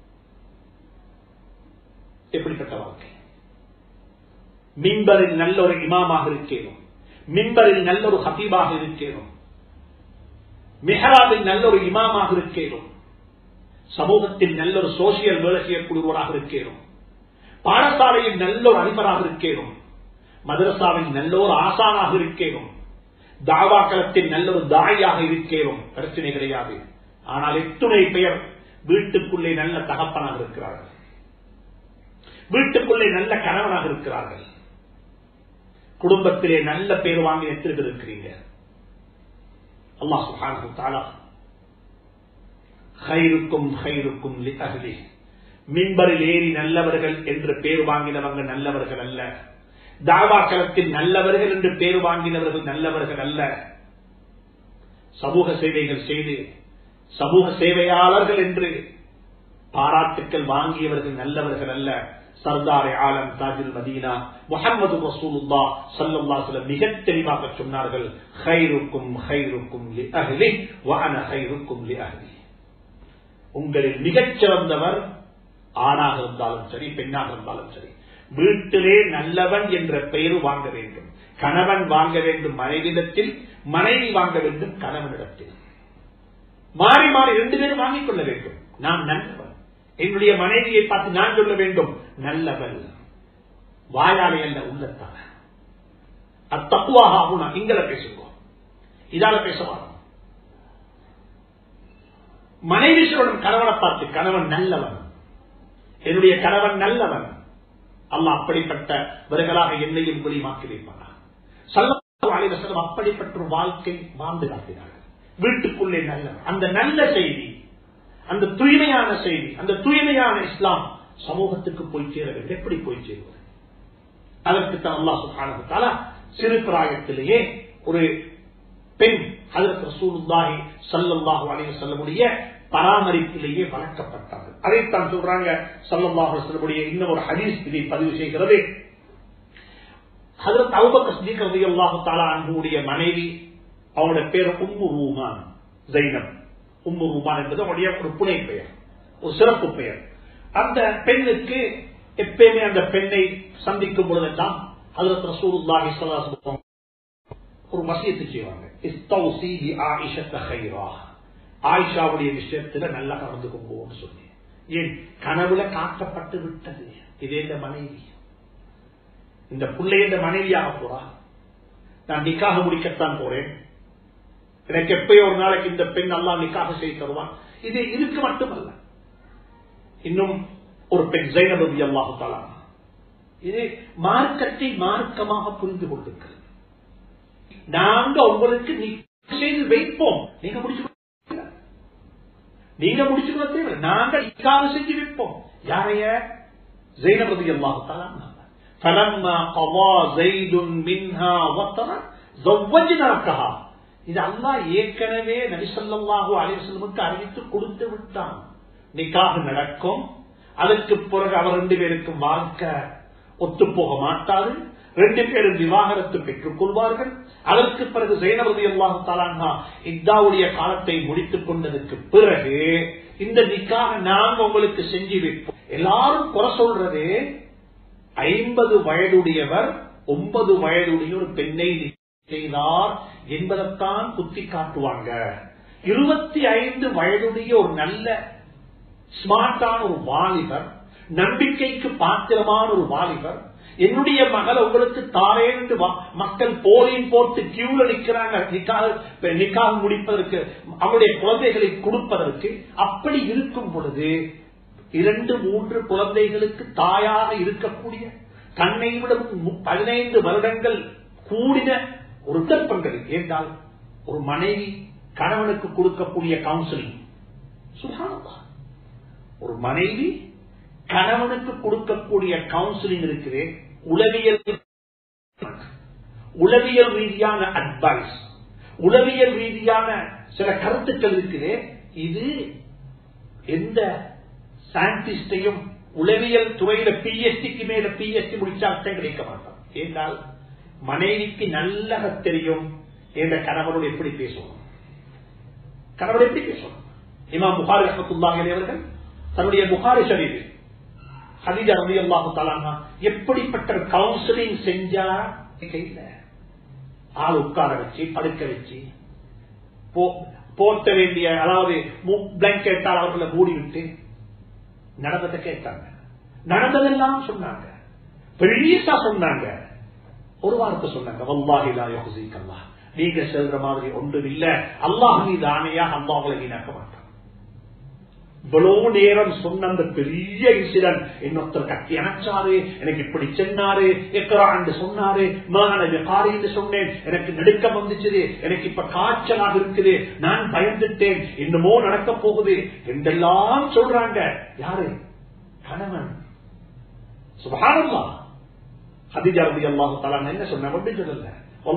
Speaker 1: எப்படிப்பட்ட வாழ்க்கை மின்பரில் நல்ல ஒரு இமாமாக இருக்கேனும் மின்பரில் நல்ல ஒரு ஹபீபாக இருக்கேனும் மெஹராபில் நல்ல ஒரு இமாமாக இருக்கேனும் சமூகத்தில் நல்ல ஒரு சோசியல் வேலை செய்யக்கூடியவராக இருக்கேனும் பாடசாலையில் நல்ல ஒரு அதிபராக இருக்கேனும் மதரசாவில் நல்ல ஒரு ஆசானாக இருக்கேனும் தாவாக்களத்தில் நல்ல ஒரு தாயாக இருக்கேனும் பிரச்சனை கிடையாது ஆனால் எத்துணை பெயர் வீட்டுக்குள்ளே நல்ல தகப்பனாக இருக்கிறார்கள் வீட்டுக்குள்ளே நல்ல கணவனாக இருக்கிறார்கள் குடும்பத்திலே நல்ல பேர் வாங்கி எத்திருக்கிறீங்க அல்லாஹ் சுப்ஹானஹு தஆலா ஹைருக்கும் ஹைருக்கும் லி அஹ்லி மின்பரில் ஏறி நல்லவர்கள் என்று பேர் வாங்கினவங்க நல்லவர்கள் அல்ல தாவாக்களத்தில் நல்லவர்கள் என்று பேர் வாங்கினவர்கள் நல்லவர்கள் அல்ல சமூக சேவைகள் செய்து சமூக சேவையாளர்கள் என்று பாராட்டுக்கள் வாங்கியவர்கள் நல்லவர்கள் அல்ல சர்தார் ஆலம் தாஜுல் மதீனா முகமது ரசூலுல்லா சல்லல்லா சில மிக தெளிவாக சொன்னார்கள் ஹைருக்கும் ஹைருக்கும் லி அஹ்லி வஅன ஹைருக்கும் லி அஹ்லி உங்களில் மிகச் சிறந்தவர் ஆணாக இருந்தாலும் சரி பெண்ணாக இருந்தாலும் சரி வீட்டிலே நல்லவன் என்ற பெயர் வாங்க வேண்டும் கணவன் வாங்க வேண்டும் மனைவிடத்தில் மனைவி வாங்க வேண்டும் கணவனிடத்தில் மாறி மாறி ரெண்டு பேரும் வாங்கிக் கொள்ள வேண்டும் நான் நல்லவன் என்னுடைய மனைவியை பார்த்து நான் சொல்ல வேண்டும் நல்லவன் வாயாலே அல்ல உள்ளத்தான அத்தப்புவாக ஆகுனா இங்கல பேசுவோம் இதால பேசவாங்க மனைவி சொல்லணும் கணவனை பார்த்து கணவன் நல்லவன் என்னுடைய கணவன் நல்லவன் அல்ல அப்படிப்பட்டவர்களாக என்னையும் வெளிமாக்கி வைப்பானா சல்லல்லாஹு அலைஹி வஸல்லம் அப்படிப்பட்ட ஒரு வாழ்க்கை வாழ்ந்து காட்டினார்கள் வீட்டுக்குள்ளே நல்லவன் அந்த நல்ல செய்தி அந்த தூய்மையான செய்தி அந்த தூய்மையான இஸ்லாம் சமூகத்துக்கு போய் சேர வேண்டும் எப்படி போய் சேருவது அதற்கு தான் அல்லாஹ் சுப்ஹானஹு தஆலா சிறு பிராயத்திலேயே ஒரு பெண் ஹஜரத் ரசூலுல்லாஹி ஸல்லல்லாஹு அலைஹி வஸல்லமுடைய பராமரிப்பிலேயே வளர்க்கப்பட்டார்கள் அதைத்தான் சொல்றாங்க ஸல்லல்லாஹு அலைஹி வஸல்லமுடைய இன்னொரு ஹதீஸ் இதை பதிவு செய்கிறது ஹஜரத் அபூபக்கர் சித்திக் ரலியல்லாஹு தஆலா அன்ஹுடைய மனைவி அவருடைய பேர் உம்மு ரூமான் ஜைனப் உம்மு ரூமான் என்பது அவருடைய ஒரு புனை பெயர் ஒரு சிறப்பு பெயர் அந்த பெண்ணுக்கு எப்பயுமே அந்த பெண்ணை சந்திக்கும் பொழுதெல்லாம் ஹஜரத் ரசூலுல்லாஹி ஸல்லல்லாஹு அலைஹி வஸல்லம் ஒரு வசியத்து செய்வாங்க இஸ்தௌசி பி ஆயிஷத்த கைரா ஆயிஷாவுடைய விஷயத்துல நல்லா கலந்து கொள்வோம்னு சொல்லி ஏன் கனவுல காட்டப்பட்டு விட்டது இதே இந்த மனைவி இந்த பிள்ளை இந்த மனைவியாக போறா நான் நிக்காக முடிக்கத்தான் போறேன் எனக்கு எப்பயோ ஒரு நாளைக்கு இந்த பெண் நல்லா நிக்காக செய்து தருவான் இது இதுக்கு மட்டுமல்ல இன்னும் ஒரு பெண் ஜெயநபதி அல்லாஹு தாலா இது மார்க்கத்தை மார்க்கமாக புரிந்து கொண்டிருக்கிறது நாங்க உங்களுக்கு செய்து வைப்போம் நீங்க முடிச்சு நீங்க முடிச்சுக்கொள்ள தேவை நாங்க இக்காக செஞ்சு வைப்போம் யாரைய ஜெயினபதி அல்லாஹு فلما قضى زيد منها وطرا زوجناكها இது அல்லாஹ் ஏற்கனவே நபிசல்லாஹு அலிவசல்லமுக்கு அறிவித்து கொடுத்து விட்டான் நிக்காக நடக்கும் அதற்கு பிறகு அவர் ரெண்டு பேருக்கும் வாழ்க்கை ஒத்து போக மாட்டாது ரெண்டு பேரும் விவாகரத்து பெற்றுக் கொள்வார்கள் அதற்கு பிறகு ஜெயனபதி அல்லாஹு தாலான்ஹா இத்தாவுடைய காலத்தை முடித்துக் கொண்டதற்கு பிறகு இந்த நிக்காக நாங்க உங்களுக்கு செஞ்சு வைப்போம் எல்லாரும் குறை சொல்றது ஐம்பது வயதுடையவர் ஒன்பது வயதுடைய ஒரு பெண்ணை செய்தார் என்பதைத்தான் குத்தி காட்டுவாங்க இருபத்தி ஐந்து வயதுடைய ஒரு நல்ல ஸ்மார்ட்டான ஒரு வாலிபர் நம்பிக்கைக்கு பாத்திரமான ஒரு வாலிபர் என்னுடைய மகள் உங்களுக்கு தாரேன் என்று மக்கள் போலின் போட்டு கியூல நிற்கிறாங்க நிக்காக முடிப்பதற்கு அவருடைய குழந்தைகளை கொடுப்பதற்கு அப்படி இருக்கும் பொழுது இரண்டு மூன்று குழந்தைகளுக்கு தாயாக இருக்கக்கூடிய தன்னை விட பதினைந்து வருடங்கள் கூடின ஒரு விருப்பங்கள் என்றால் ஒரு மனைவி கணவனுக்கு கொடுக்கக்கூடிய கவுன்சிலிங் சுகானமா ஒரு மனைவி கணவனுக்கு கொடுக்கக்கூடிய கவுன்சிலிங் இருக்குது உளவியல் உளவியல் ரீதியான அட்வைஸ் உளவியல் ரீதியான சில கருத்துக்கள் இருக்குது இது எந்த சயின்டிஸ்டையும் உளவியல் துறையில பிஎஸ்டிக்கு மேல பிஎஸ்டி முடிச்சால்தான் கிடைக்க மாட்டான் ஏனால் மனைவிக்கு நல்ல தெரியும் என்ற கணவனோடு எப்படி பேசணும் கணவன் எப்படி பேசணும் இமாம் புகாரி ரஹமத்துல்லாஹி அவர்கள் தன்னுடைய புகாரி ஷரீஃபில் ஹதீஜா ரவி அல்லாஹு தாலானா எப்படிப்பட்ட கவுன்சிலிங் செஞ்சா கையில ஆள் உட்கார வச்சு படுக்க வச்சு போர்த்த வேண்டிய அதாவது பிளாங்கெட்டால் அவர்களை மூடி விட்டு நடந்ததை கேட்டாங்க நடந்ததெல்லாம் சொன்னாங்க பெரியசா சொன்னாங்க ஒரு வார்த்தை சொன்னாங்க வல்லாஹிலா யோசிக்கல்லா நீங்க செல்ற மாதிரி ஒன்றும் இல்ல அல்லாஹ் மீது ஆணையாக அல்லாஹுல வீணாக்க மாட்டான் இவ்வளவு நேரம் சொன்ன அந்த பெரிய இன்சிடென்ட் இன்னொருத்தர் கட்டி அணைச்சாரு எனக்கு இப்படி சென்னாரு எக்கரா என்று சொன்னாரு மகனது காரி என்று சொன்னேன் எனக்கு நடுக்கம் வந்துச்சு எனக்கு இப்ப காய்ச்சலாக இருக்குது நான் பயந்துட்டேன் என்னமோ நடக்க போகுது என்றெல்லாம் சொல்றாங்க யாரு கணவன் சுபானல்லா ஹதிஜா ரதி அல்லாஹு தலா என்ன சொன்ன ஒன்றும் சொல்லல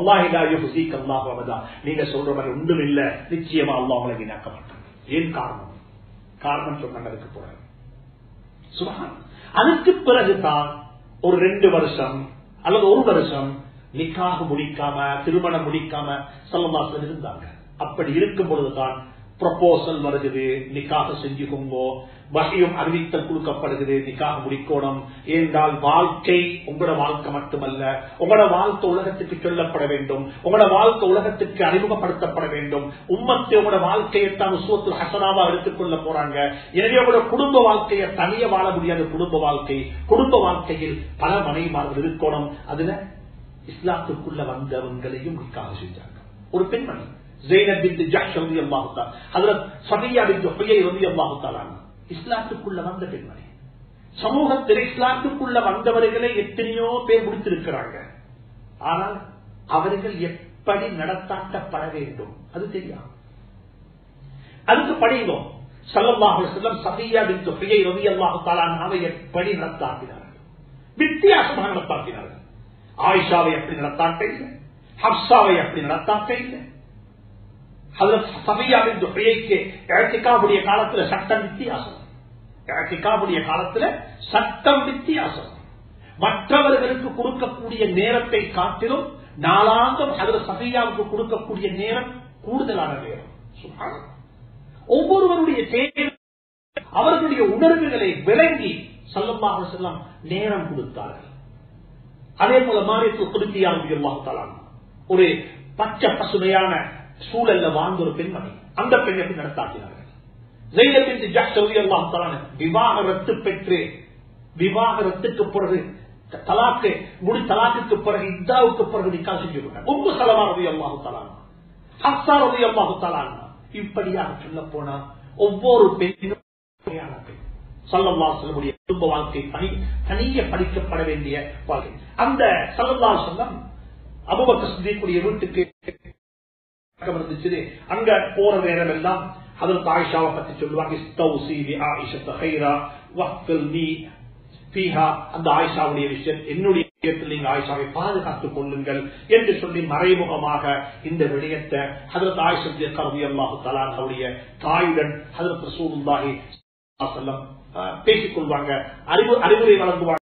Speaker 1: நீங்க சொல்ற மாதிரி ஒன்றும் இல்ல நிச்சயமா அல்லா உங்களை வீணாக்க மாட்டாங்க ஏன் காரணம் காரணம் சொன்னதுக்கு போறாரு சுபகான் அதுக்கு பிறகுதான் ஒரு ரெண்டு வருஷம் அல்லது ஒரு வருஷம் நிக்காக முடிக்காம திருமணம் முடிக்காம சொல்லமாசல் இருந்தாங்க அப்படி இருக்கும் பொழுதுதான் ப்ரப்போசல் வருகிறது நிக்காக செஞ்சுக்கோங்கோ வகையும் அறிவித்தல் கொடுக்கப்படுகிறது நிக்காக முடிக்கணும் ஏனென்றால் வாழ்க்கை உங்களோட வாழ்க்கை மட்டுமல்ல உங்களோட வாழ்க்கை உலகத்துக்கு சொல்லப்பட வேண்டும் உங்களோட வாழ்க்கை உலகத்துக்கு அறிமுகப்படுத்தப்பட வேண்டும் உம்மத்தை உங்களோட வாழ்க்கையைத்தான் உசுவத்தில் ஹசனாவா எடுத்துக்கொள்ள போறாங்க எனவே உங்களோட குடும்ப வாழ்க்கையை தனிய வாழ முடியாத குடும்ப வாழ்க்கை குடும்ப வாழ்க்கையில் பல மனைவிமார்கள் இருக்கணும் அதுல இஸ்லாத்துக்குள்ள வந்தவங்களையும் நிக்காக செஞ்சாங்க ஒரு பெண்மணி ஜெயினப் பின் ஜஹ் ரதி அல்லாஹு அதுல சபியா பின் ஹுயை ரதி அல்லாஹு தாலான் இஸ்லாத்துக்குள்ள வந்த பெண்மணி சமூகத்தில் இஸ்லாத்துக்குள்ள வந்தவர்களை எத்தனையோ பேர் முடித்திருக்கிறாங்க ஆனால் அவர்கள் எப்படி நடத்தாட்டப்பட வேண்டும் அது தெரியாது அதுக்கு படிந்தோம் சல்லல்லாஹு செல்லம் சபியா பின் ஹுயை ரதி அல்லாஹு தாலான் எப்படி நடத்தாட்டினார்கள் வித்தியாசமாக நடத்தாட்டினார்கள் ஆயிஷாவை எப்படி நடத்தாட்ட இல்லை ஹப்சாவை எப்படி நடத்தாட்ட இல்லை சபையாவின் துறையைக்கு இழத்திக்காவுடைய காலத்துல சட்டம் வித்தியாசம் இழத்திக்காவுடைய காலத்துல சட்டம் வித்தியாசம் மற்றவர்களுக்கு கொடுக்கக்கூடிய நேரத்தை காட்டிலும் நாளாந்தம் அதுல சபையாவுக்கு கொடுக்கக்கூடிய நேரம் கூடுதலான நேரம் ஒவ்வொருவருடைய தேவை அவர்களுடைய உணர்வுகளை விளங்கி சொல்லமாக செல்லம் நேரம் கொடுத்தார்கள் அதே போல மாறித்து திருப்தியாக ஒரு பச்சை பசுமையான சூழல்ல வாழ்ந்த ஒரு பெண்மணி அந்த பெண்ணை நடத்தாக்கினார்கள் விவாகரத்து பெற்று விவாகரத்துக்கு பிறகு தலாக்கு முடி தலாக்குக்கு பிறகு இந்தாவுக்கு பிறகு நிக்கா செஞ்சு ஒவ்வொரு செலவாரதி அல்லாஹு தலானா ஹப்சாரதி அல்லாஹு தலானா இப்படியாக சொல்ல போனா ஒவ்வொரு பெண்ணும் சல்லல்லா சொல்லக்கூடிய குடும்ப வாழ்க்கை பணி தனிய படிக்கப்பட வேண்டிய வாழ்க்கை அந்த சல்லல்லா சொல்லம் அபுபக்க சிந்திக்கூடிய வீட்டுக்கு இருந்துச்சு அங்க போற நேரம் எல்லாம் அதற்கு ஆயிஷாவை பத்தி சொல்லுவாங்க அந்த ஆயிஷாவுடைய விஷயம் என்னுடைய விஷயத்தில் நீங்க ஆயிஷாவை பாதுகாத்துக் கொள்ளுங்கள் என்று சொல்லி மறைமுகமாக இந்த விடயத்தை ஹதரத் ஆயிஷத்திய கருவி அல்லாஹு தலானுடைய தாயுடன் ஹதரத் ரசூலுல்லாஹி பேசிக் கொள்வாங்க அறிவு அறிவுரை வழங்குவாங்க